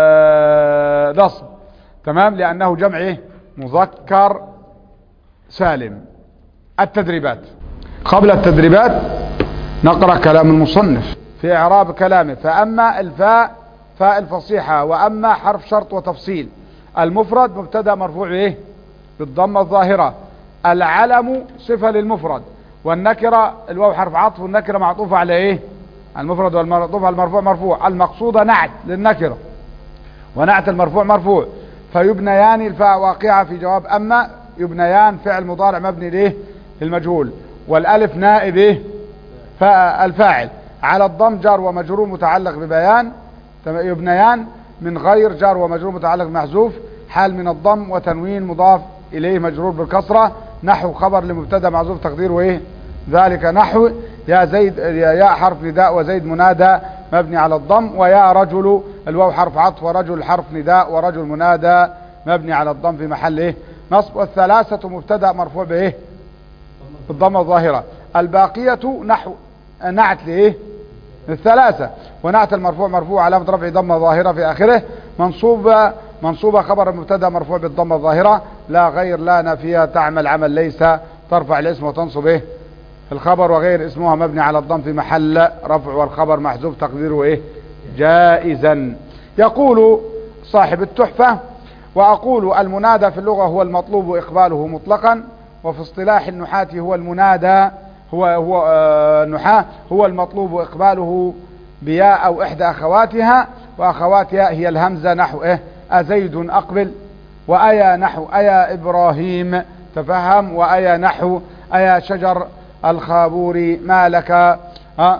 آه نصب تمام لأنه جمع ايه مذكر سالم التدريبات قبل التدريبات نقرأ كلام المصنف في إعراب كلامه فأما الفاء فاء الفصيحة وأما حرف شرط وتفصيل المفرد مبتدا مرفوع إيه بالضمة الظاهرة العلم صفة للمفرد والنكرة الواو حرف عطف والنكرة معطوفة على إيه المفرد والمعطوف على المرفوع مرفوع المقصودة نعت للنكرة ونعت المرفوع مرفوع فيبنيان الفاء واقعة في جواب أما يبنيان فعل مضارع مبني ليه للمجهول والألف نائب إيه فالفاعل على الضم جار ومجرور متعلق ببيان تم- يبنيان من غير جار ومجرور متعلق بمحذوف حال من الضم وتنوين مضاف إليه مجرور بالكسرة نحو خبر لمبتدا محذوف تقديره إيه ذلك نحو يا زيد يا يا حرف نداء وزيد منادى مبني على الضم ويا رجل الواو حرف عطف ورجل حرف نداء ورجل منادى مبني على الضم في محل ايه نصب والثلاثة مبتدا مرفوع بايه بالضمه الظاهرة الباقية نحو نعت لايه الثلاثة ونعت المرفوع مرفوع علامة رفع ضمة ظاهرة في آخره منصوبة منصوبة خبر المبتدا مرفوع بالضمة الظاهرة لا غير لا نافية تعمل عمل ليس ترفع الاسم وتنصب ايه الخبر وغير اسمها مبني على الضم في محل رفع والخبر محذوف تقديره ايه جائزا يقول صاحب التحفة وأقول المنادى في اللغة هو المطلوب إقباله مطلقا وفي اصطلاح النحاة هو المنادى هو هو آه، النحاة هو المطلوب إقباله بياء أو إحدى أخواتها وأخواتها هي الهمزة نحو إيه أزيد أقبل وأيا نحو أيا إبراهيم تفهم وأيا نحو أيا شجر الخابور ما لك آه،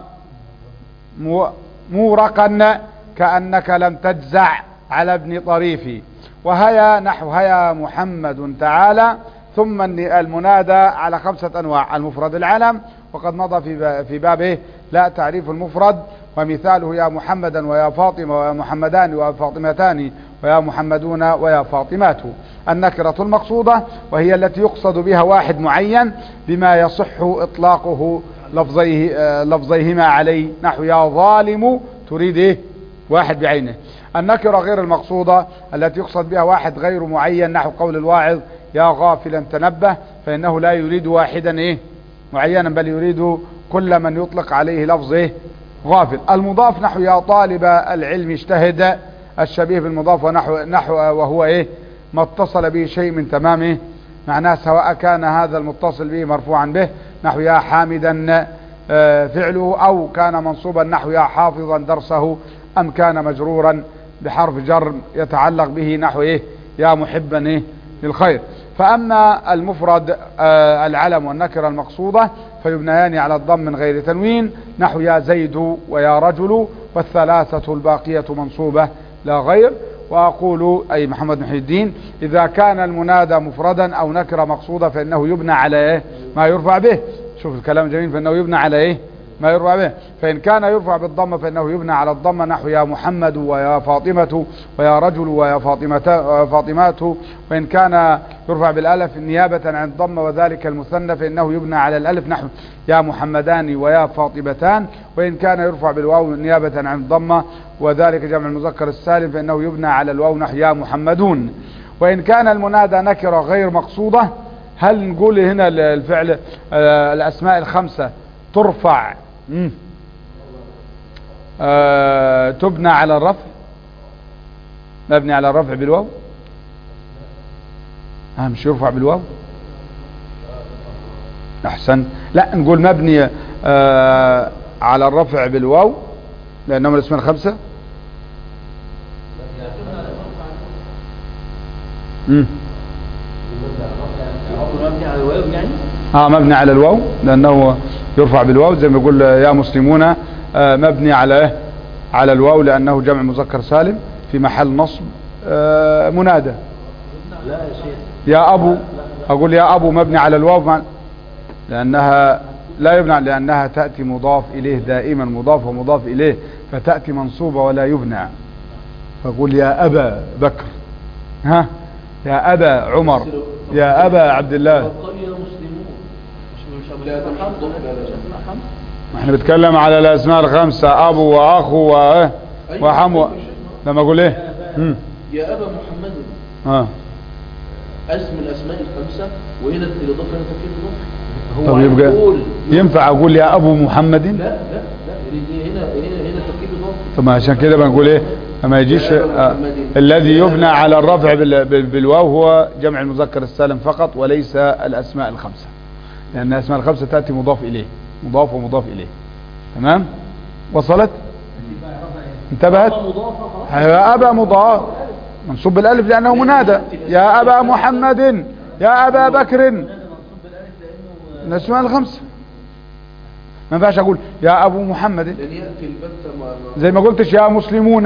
مو- مورقا كأنك لم تجزع على ابن طريفي وهيا نحو هيا محمد تعالى ثم الن- المنادى على خمسة أنواع المفرد العلم وقد مضى في با- في بابه لا تعريف المفرد ومثاله يا محمدا ويا فاطمة ويا محمدان ويا فاطمتان ويا محمدون ويا فاطمات النكرة المقصودة وهي التي يقصد بها واحد معين بما يصح إطلاقه لفظيه آه، لفظيهما عليه نحو يا ظالم تريد ايه واحد بعينه النكرة غير المقصودة التي يقصد بها واحد غير معين نحو قول الواعظ يا غافلا تنبه فإنه لا يريد واحدا ايه معينا بل يريد كل من يطلق عليه لفظ ايه غافل المضاف نحو يا طالب العلم اجتهد الشبيه بالمضاف ونحو نحو وهو ايه ما اتصل به شيء من تمامه معناه سواء كان هذا المتصل به مرفوعا به نحو يا حامدا آه، فعله او كان منصوبا نحو يا حافظا درسه ام كان مجرورا بحرف جر يتعلق به نحو ايه يا محبا ايه للخير فاما المفرد آه، العلم والنكره المقصوده فيبنيان على الضم من غير تنوين نحو يا زيد ويا رجل والثلاثه الباقيه منصوبه لا غير وأقول أي محمد محي الدين إذا كان المنادى مفردا أو نكرة مقصودة فإنه يبنى على إيه ما يرفع به شوف الكلام جميل فإنه يبنى على إيه ما يرفع به فإن كان يرفع بالضمة فإنه يبنى على الضمة نحو يا محمد ويا فاطمة ويا رجل ويا فاطمة ويا فاطمات وإن كان يرفع بالألف نيابة عن الضمة وذلك المثنى فإنه يبنى على الألف نحو يا محمدان ويا فاطمتان وإن كان يرفع بالواو نيابة عن الضمة وذلك جمع المذكر السالم فإنه يبنى على الواو نحو يا محمدون وإن كان المنادى نكرة غير مقصودة هل نقول هنا الفعل آه، الأسماء الخمسة ترفع مم. آه، تبنى على الرفع مبني على الرفع بالواو آه مش يرفع بالواو أحسن لا نقول مبني آه على الرفع بالواو لأنهم الاسماء الخمسة مم. مبني على الواو يعني اه مبني على الواو لانه يرفع بالواو زي ما يقول يا مسلمون آه مبني على إيه؟ على الواو لانه جمع مذكر سالم في محل نصب آه منادى لا يا شيخ يا ابو اقول يا ابو مبني على الواو مع- لانها لا يبنى لانها تاتي مضاف اليه دائما مضاف ومضاف اليه فتاتي منصوبه ولا يبنى فقول يا ابا بكر ها يا ابا عمر يا ابا عبد الله قال يا مسلمون مش مش لا، ده مش خمسة مضاف، لا، لا. مش أسماء خمسة احنا بنتكلم على الاسماء الخمسه ابو واخو و أيوة، وحمو أيوة، لما اقول ايه مم. يا أبا محمد اه اسم الأسماء الخمسة وهنا الإضافة هنا تفكير الإضافة طب يبقى ينفع اقول يا ابو محمد لا لا لا دي هنا هنا هنا تفكير إضافة طب ما عشان كده بنقول ايه ما يجيش آه الذي يبنى على الرفع بال- بال- بالواو هو جمع المذكر السالم فقط وليس الاسماء الخمسه لان الاسماء الخمسه تاتي مضاف اليه مضاف ومضاف اليه تمام وصلت انتبهت مضافة خلاص يا ابا مضاف منصوب بالالف لانه منادى يا ابا محمد يا ابا بكر الاسماء الخمسه ما ينفعش اقول يا ابو محمد لأن يأتي البتة ما ما- زي ما قلتش يا مسلمون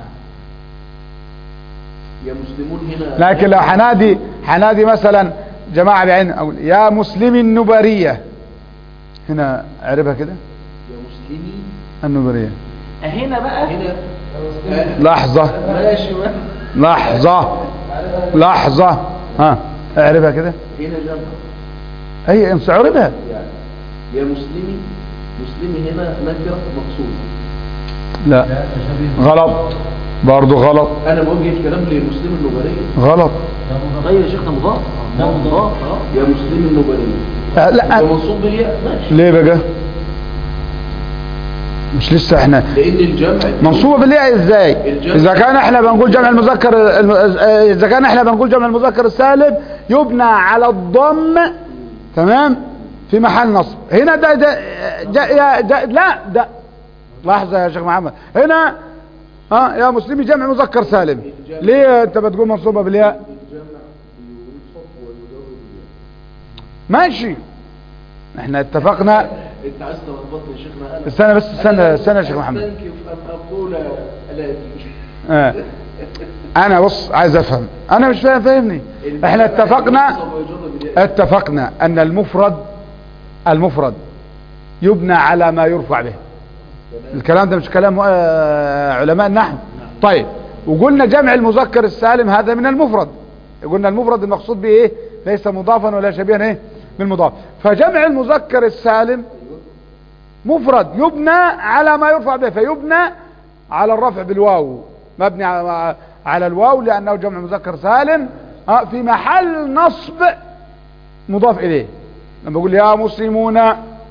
يا مسلمون هنا لكن لو حنادي حنادي مثلا جماعة بعين أقول يا مسلم النبرية هنا اعرفها كده يا مسلمي النبرية هنا بقى هنا آه، لحظة ماشي بقى. لحظة لحظة ها اعرفها كده هنا جمع اي امس اعرفها يعني يا مسلمي مسلمي هنا نكرة مقصود لا غلط برضو غلط أنا بوجه الكلام لمسلم النبرية غلط طيب يا شيخنا مضاف ده مضاف اه يا مسلم النبرية آه، لا يبقى منصوب بالياء ماشي ليه بقى مش لسه احنا لان الجمع منصوبة بالياء ازاي الجمع. اذا كان احنا بنقول جمع المذكر الم- آه، اذا كان احنا بنقول جمع المذكر السالم يبنى على الضم تمام في محل نصب هنا ده ده, ده, يا- ده لا ده لحظة يا شيخ محمد هنا ها يا مسلمي جمع مذكر سالم ليه انت بتقول منصوبة بالياء ماشي احنا اتفقنا انت عايز تلخبطني يا شيخنا انا استنى بس استنى استنى يا شيخ محمد استنكف ان اقول لا أدري. آه. انا بص عايز افهم انا مش فاهم فاهمني احنا اتفقنا ينصب ويجر بالياء. اتفقنا ان المفرد المفرد يبنى على ما يرفع به الكلام ده مش كلام آه، علماء النحو طيب وقلنا جمع المذكر السالم هذا من المفرد قلنا المفرد المقصود به ايه ليس مضافا ولا شبيها ايه بالمضاف فجمع المذكر السالم مفرد يبنى على ما يرفع به فيبنى على الرفع بالواو مبني على على الواو لانه جمع مذكر سالم آه، في محل نصب مضاف اليه لما بقول يا مسلمون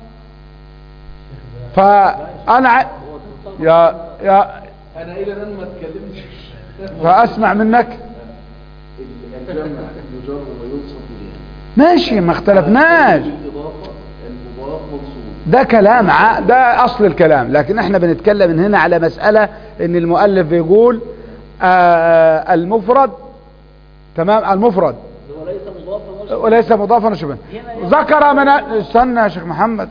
فانا ع... يا يا انا الى الان ما اتكلمتش فاسمع منك الجمع يجر وينصب بالياء ماشي ما اختلفناش بالاضافه المضاف منصوب ده كلام ع... ده اصل الكلام لكن احنا بنتكلم من هنا على مسألة ان المؤلف بيقول آه المفرد تمام المفرد هو ليس مضافا ولا وليس مضافا شبه ذكر من استنى يا شيخ محمد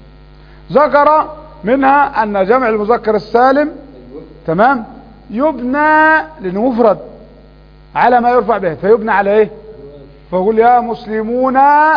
ذكر منها ان جمع المذكر السالم تمام يبنى لانه مفرد على ما يرفع به فيبنى على ايه فيقول يا مسلمون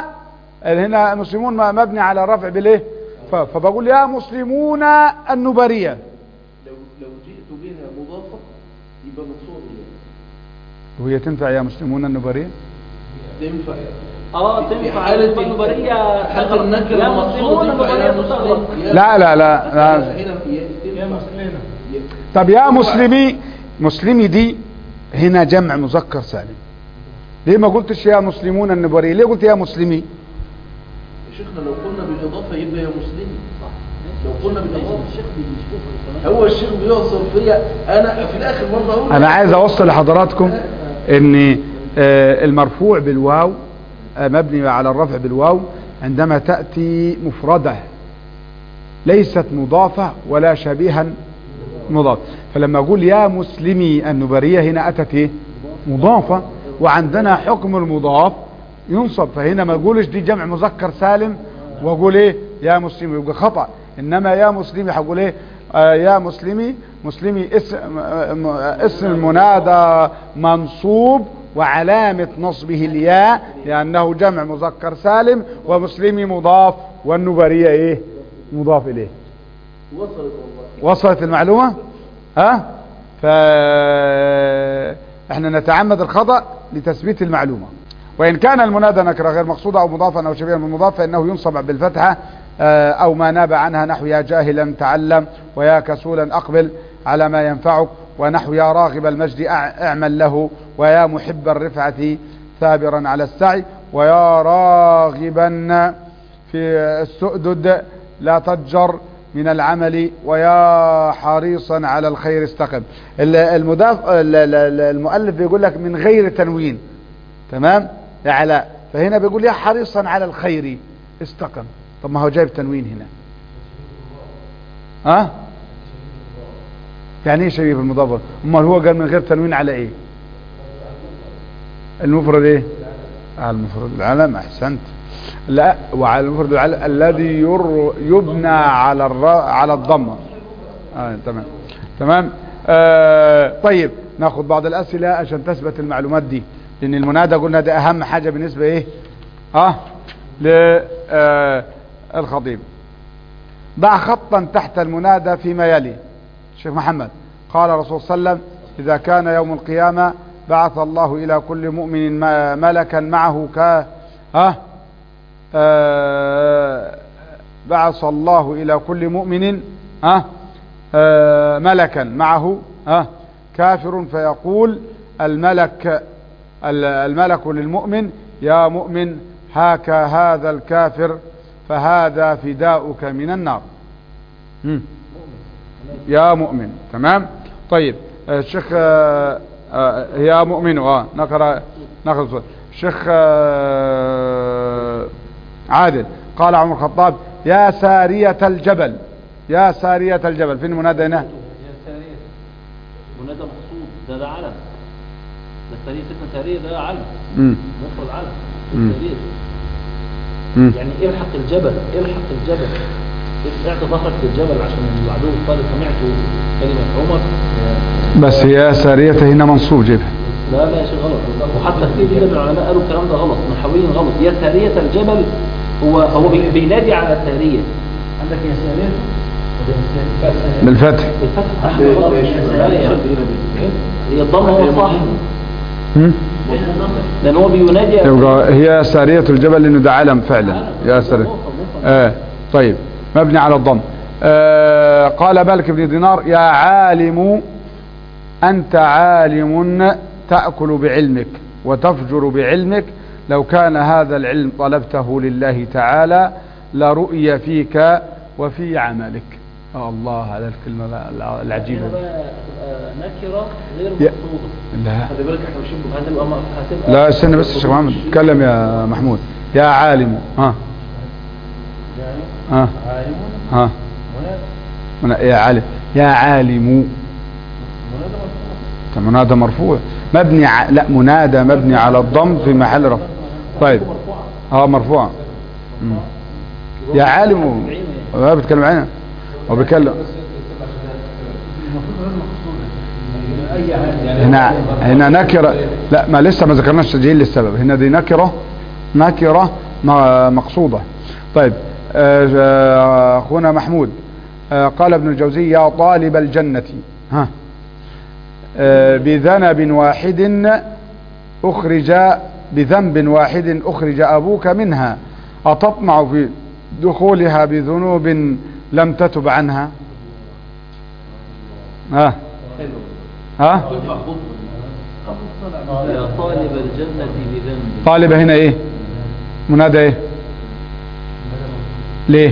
هنا مسلمون ما- مبني على الرفع بالايه ف- فبقول يا مسلمون النبريه لو لو جئت بها مضافه يبقى منصوب بالياء وهي تنفع يا مسلمون النبريه تنفع اه في تنفع حالة النبرية حالة النكرة يا المقصودة مسلمون تنفع يا النبرية تستغرق مسلم لا لا لا, لا. هنا في يا مسلمين طب يا مسلمي مسلمي دي هنا جمع مذكر سالم ليه ما قلتش يا مسلمون النبري ليه قلت يا مسلمي يا شيخنا لو قلنا بالاضافه يبقى يا مسلمي لو قلنا بالاضافه الشيخ بيشوف كمان هو الشيخ بيوصل فيا انا في الاخر برضه اقول انا عايز اوصل لحضراتكم ان آه، المرفوع بالواو آه، مبني على الرفع بالواو عندما تأتي مفردة ليست مضافة ولا شبيها مضاف فلما اقول يا مسلمي النبرية هنا اتت ايه مضافة وعندنا حكم المضاف ينصب فهنا ما اقولش دي جمع مذكر سالم واقول ايه يا مسلمي يبقى خطأ انما يا مسلمي هقول ايه آه يا مسلمي مسلمي اسم, آه، م- آه، اسم المنادى منصوب وعلامة نصبه الياء لأنه جمع مذكر سالم ومسلمي مضاف والنبرية ايه مضاف اليه وصلت والله وصلت المعلومة ها ف احنا نتعمد الخطأ لتثبيت المعلومة وإن كان المنادى نكرة غير مقصودة أو مضافا أو شبيها من مضاف فإنه ينصب بالفتحة آه، أو ما ناب عنها نحو يا جاهلا تعلم ويا كسولا أقبل على ما ينفعك ونحو يا راغب المجد أع- اعمل له ويا محب الرفعة ثابرا على السعي ويا راغبا في السؤدد لا تجر من العمل ويا حريصا على الخير استقم ال- المداف ال- ال- ال- المؤلف بيقول لك من غير تنوين تمام يا علاء فهنا بيقول يا حريصا على الخير استقم طب ما هو جايب تنوين هنا ها يعني ايه شبيه بالمضاف امال هو قال من غير تنوين على ايه المفرد ايه على المفرد العلم احسنت لا وعلى المفرد العلم الذي ير يبنى على الر... على الضمه آه تمام تمام آه طيب ناخذ بعض الاسئله عشان تثبت المعلومات دي لان المنادى قلنا ده اهم حاجه بالنسبه ايه اه للخطيب ضع خطا تحت المنادى فيما يلي شيخ محمد قال الرسول صلى الله عليه وسلم إذا كان يوم القيامة بعث الله إلى كل مؤمن ما- ملكا معه ك ها آه، بعث الله إلى كل مؤمن ها آه، ملكا معه ها كافر فيقول الملك ال- الملك للمؤمن يا مؤمن هاك هذا الكافر فهذا فداؤك من النار مم. يا مؤمن تمام طيب آه، الشيخ آه، آه، يا مؤمن اه نقرا نقرا الصوت. الشيخ آه، عادل قال عمر الخطاب يا سارية الجبل يا سارية الجبل فين المنادى هنا منادى مقصود ده ده علم ده سرية ستة سرية ده علم مم. مفرد علم مم. سرية مم. يعني الحق الجبل الحق الجبل اعط ظهرك للجبل عشان العدو قال سمعت كلمة عمر بس هي سارية هنا منصوب جيبها لا لا يا شيخ غلط وحتى كتير جدا من العلماء قالوا الكلام ده غلط نحويا غلط يا سارية الجبل هو هو بي- بينادي على السارية عندك يا سارية بالفتح الفتح أحمد غلط هي الضمة هو الصح مم. لأن هو بينادي يبقى هي سارية الجبل لأنه ده علم فعلا يا سارية آه طيب مبني على الضم آه قال مالك بن دينار يا عالم أنت عالم تأكل بعلمك وتفجر بعلمك لو كان هذا العلم طلبته لله تعالى لرؤي فيك وفي عملك آه الله على الكلمة العجيبة هنا دي. بقى هتبقى نكرة غير يا- مقصودة لا خلي بالك احنا مش هتبقى م- هتبقى لا استنى بس يا شيخ محمد اتكلم يا محمود يا عالم ها ها عالم ها منادى منا- يا عالم يا عالم منادى مرفوع طب منادى مرفوع مبني ع... لا منادى مبني على الضم في محل رفع طيب اه مرفوع مم. يا عالم هو بيتكلم عنها هو بيتكلم المفروض غير مقصودة أي عالم هنا هنا نكرة لا ما لسه ما ذكرناش تسجيل للسبب هنا دي نكرة نكرة م- مقصودة طيب آه، آه، أخونا محمود آه، قال ابن الجوزي يا طالب الجنة ها آه، بذنب واحد أخرج بذنب واحد أخرج أبوك منها أتطمع في دخولها بذنوب لم تتب عنها ها ها يا طالب الجنة بذنب طالب هنا ايه منادى ايه ليه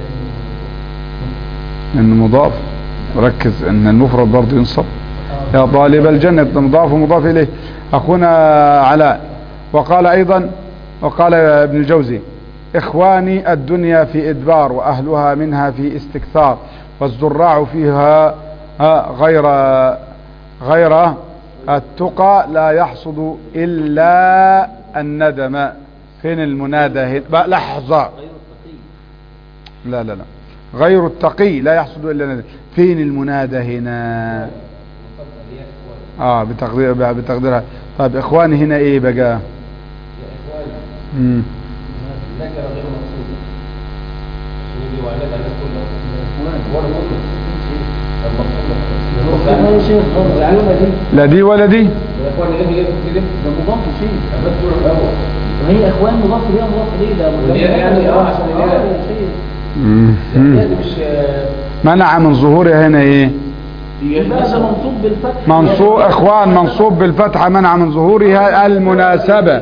انه مضاف ركز ان المفرد برضه ينصب يا طالب الجنة ده مضاف ومضاف اليه اخونا علاء وقال ايضا وقال ابن الجوزي اخواني الدنيا في ادبار واهلها منها في استكثار والزراع فيها آه، غير غير التقى لا يحصد الا الندم فين المنادى هنا بقى لحظة غير التقي لا لا لا غير التقي لا يحصد الا الندم فين المنادى هنا اه بتقدير بتقديرها طيب اخواني هنا ايه بقى مم. يا شيخ العلومة دي لا دي ولا دي ده مضاف شيء وهي اخوان مضاف ليها مضاف ليه ده يعني اه عشان اه الياء. يا شيخ مم. مم. دي مش منع من ظهورها هنا ايه يبقى ده منصوب بالفتح منصوب اخوان منصوب بالفتحة منع من ظهورها المناسبة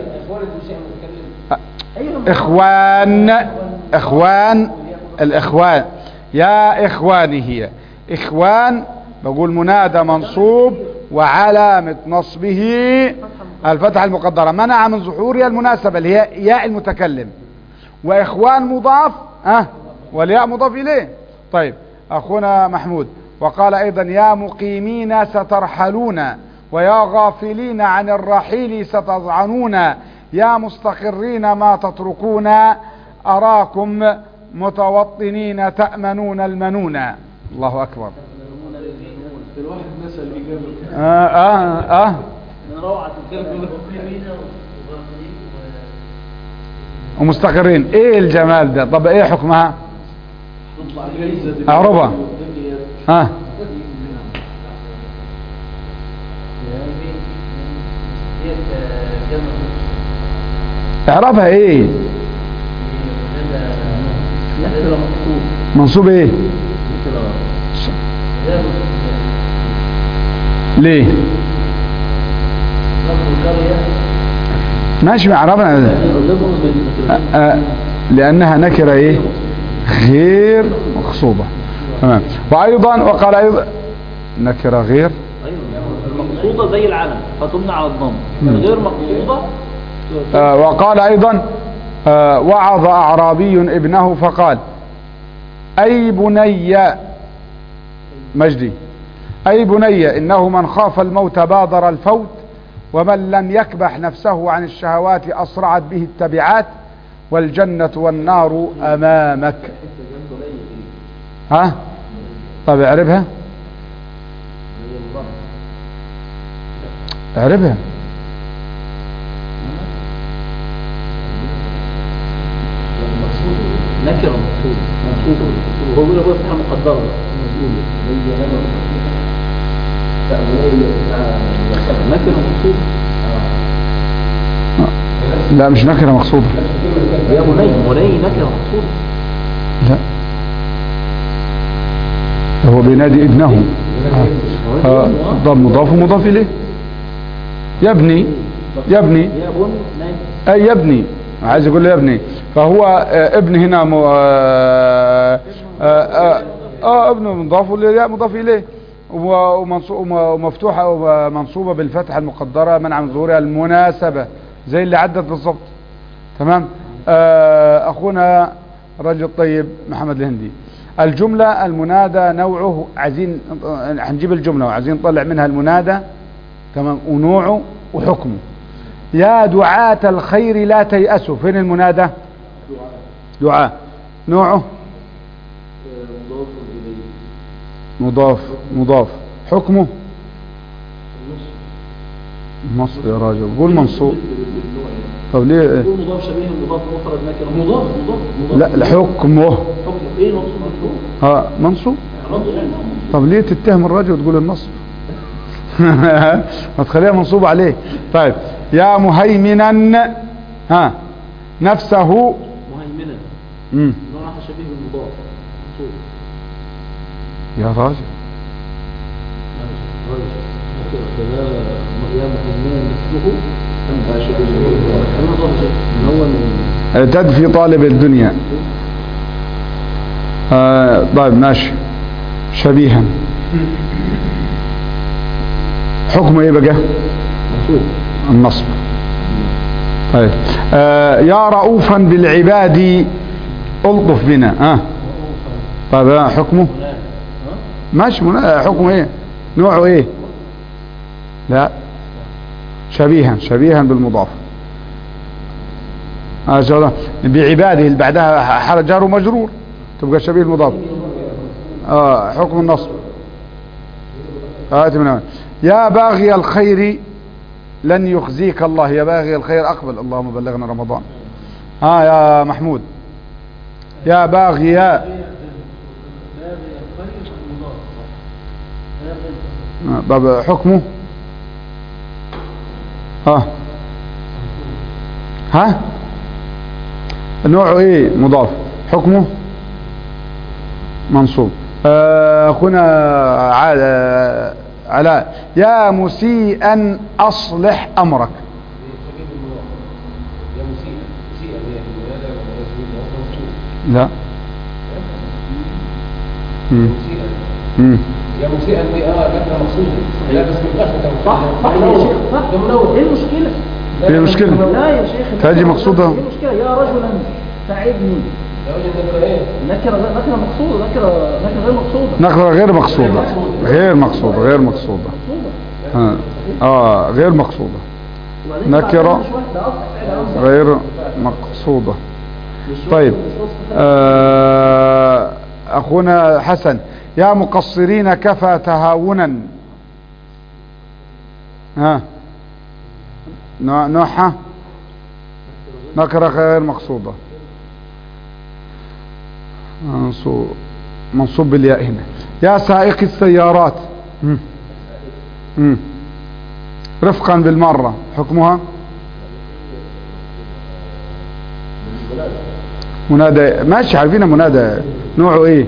اخوان اخوان الاخوان يا اخواني هي اخوان بقول منادى منصوب وعلامة نصبه الفتحة المقدرة منع من ظهورها المناسبة اللي هي ياء المتكلم واخوان مضاف اه والياء مضاف اليه طيب اخونا محمود وقال ايضا يا مقيمين سترحلون ويا غافلين عن الرحيل ستضعنون يا مستقرين ما تتركون اراكم متوطنين تأمنون المنون الله اكبر الواحد نسى الإجابة اه اه, آه من روعة الكلمة ومستقرين ايه الجمال ده طب ايه حكمها تطلع جايزة اعربها الدنيا ها اعرفها ايه منصوب ايه ليه ماشي مع عربنا آه، آه، لأنها نكرة إيه غير مقصودة تمام وأيضا وقال أيضا نكرة غير أيوة. المقصودة زي العلم فتمنع على الضم الغير مقصودة آه، وقال أيضا آه، وعظ أعرابي ابنه فقال أي بني مجدي أي بني إنه من خاف الموت بادر الفوت ومن لم يكبح نفسه عن الشهوات أسرعت به التبعات والجنة والنار أمامك ها طب اعرفها اعرفها نكرة مقصودة مقصودة وهو بيقول لك فتحة مقدرة نكرة مقصودة لا مش نكرة مقصودة يا بني بني نكرة مقصودة لا هو بينادي ابنه آه، ده مضاف ومضاف اليه يا ابني يا ابني يا بن ناي اي يا ابني عايز يقول له يا ابني فهو آه، ابن هنا م- آه آه, آه, اه ابن مضاف والياء مضاف اليه و- ومنصو- وم- ومفتوحه ومنصوبه بالفتحه المقدره منع من ظهورها المناسبه زي اللي عدت بالظبط تمام آه اخونا رجل طيب محمد الهندي الجمله المنادى نوعه عايزين آه، هنجيب الجمله وعايزين نطلع منها المنادى تمام ونوعه وحكمه يا دعاة الخير لا تيأسوا فين المنادى دعاء نوعه مضاف مضاف حكمه نصب يا راجل قول منصوب طب ليه يكون مضاف شبيه مضاف مفرد نكرة مضاف مضاف مضاف لا لحكمه حكم ايه نص مفروض ها منصوب طب ليه تتهم الراجل وتقول النصب ما تخليها منصوب عليه طيب يا مهيمنا ها نفسه مهيمنا مم. نوعها شبيه بالمضاف مقصود يا راجل يا مهيمنا نفسه أم شبيه بالمضاف أنا مضاف شيء من هو من تدفي طالب الدنيا آه طيب ماشي شبيها حكمه ايه بقى مقصود النصب طيب آه يا رؤوفا بالعباد الطف بنا ها آه. طيب آه حكمه ماشي منا- حكمه ايه نوعه ايه لا شبيها شبيها بالمضاف آه شو- بعباده اللي بعدها حرف جار ومجرور تبقى شبيه المضاف آه حكم النصب آية من أول. يا باغي الخير لن يخزيك الله يا باغي الخير أقبل اللهم بلغنا رمضان ها آه يا محمود يا باغي آه طب حكمه ها ها نوعه ايه مضاف حكمه منصوب آه، اخونا عاد- علاء يا مسيئا اصلح امرك لا مم. مم. يا مسيئا دي اه نكره مقصوده لا بس من الاخر صح صح يا شيخ صح ده منور ايه المشكلة؟ ايه المشكلة لا يا شيخ تاجي مقصودة. ايه المشكلة يا رجلا ساعدني يا وجه النكره ايه نكرة نكرة مقصودة نكرة نكرة غير مقصودة نقرة غير مقصودة غير مقصودة غير مقصودة ها. اه غير مقصودة وبعدين نكرة. بعدها مش واحدة أصح فعل أوسع. غير مقصودة مش وصف- طيب مش وصف فعل. آه اخونا حسن يا مقصرين كفى تهاونا ها نوع- نوعها نكرة غير مقصودة منصوب منصوب بالياء هنا يا سائق السيارات مم. مم. رفقا بالمرة حكمها منادى ماشي عارفين منادى نوعه ايه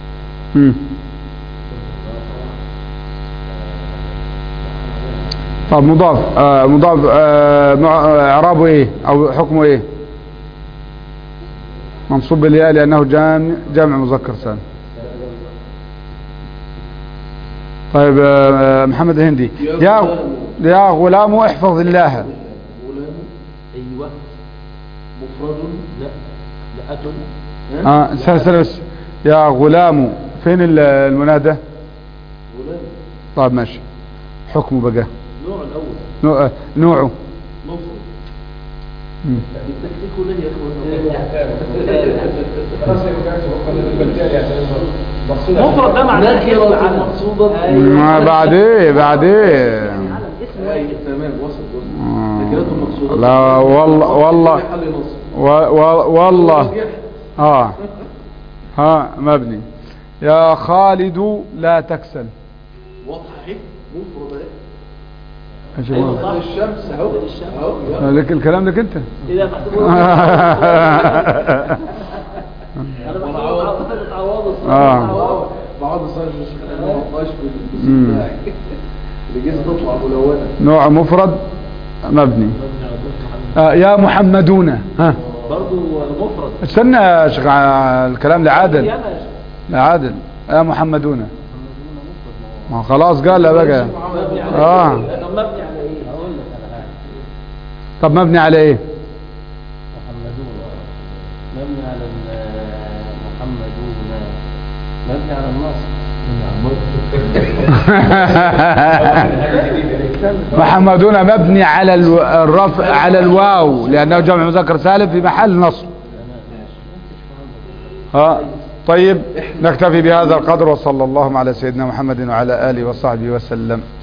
مم. طب مضاف آه مضاف آه مع- آه، اعرابه ايه او حكمه ايه منصوب بالياء لانه جامع جمع مذكر سالم طيب آه محمد الهندي يا يا غلام احفظ الله غلام ايوه مفرد لا لا أتن اه استنى استنى بس يا غلام فين ال- المنادى غلام طيب ماشي حكمه بقى النوع الأول نوع- آه، نوعه مفرد مم. التكتيك ليه يا اخوان مفرد ده معناه اسم نكرة علم مقصودة ما بعد ايه بعد ايه علم اسم واحد أي تمام وصل وصل آه. نكرة مقصودة لا والله والله في محل نصب و و والله اه ها مبني يا خالد لا تكسل واضحة اهي مفرد اهي ايش أيوة هو؟ صح. الشمس اهو الشمس. اهو يلا. لك الكلام لك انت إذا محسوب أنا بحسب تعوض آه. بعض صار ما وقعش في مم. البتاع اللي جيز تطلع ملونة نوع مفرد مبني آه يا محمدون ها برضو مفرد استنى يا شيخ ع- الكلام لعادل يا ماشي. لعادل يا محمدون ما هو خلاص قال لا بقى مبني على آه. إيه؟ طب مبني على ايه هقول لك على حاجه طب مبني على ايه محمدون مبني على ال- محمدون مبني على النصر محمدون مبني على الو- الرفع على الواو لانه جمع مذكر سالم في محل نصب ها طيب نكتفي بهذا القدر وصلى الله على سيدنا محمد وعلى اله وصحبه وسلم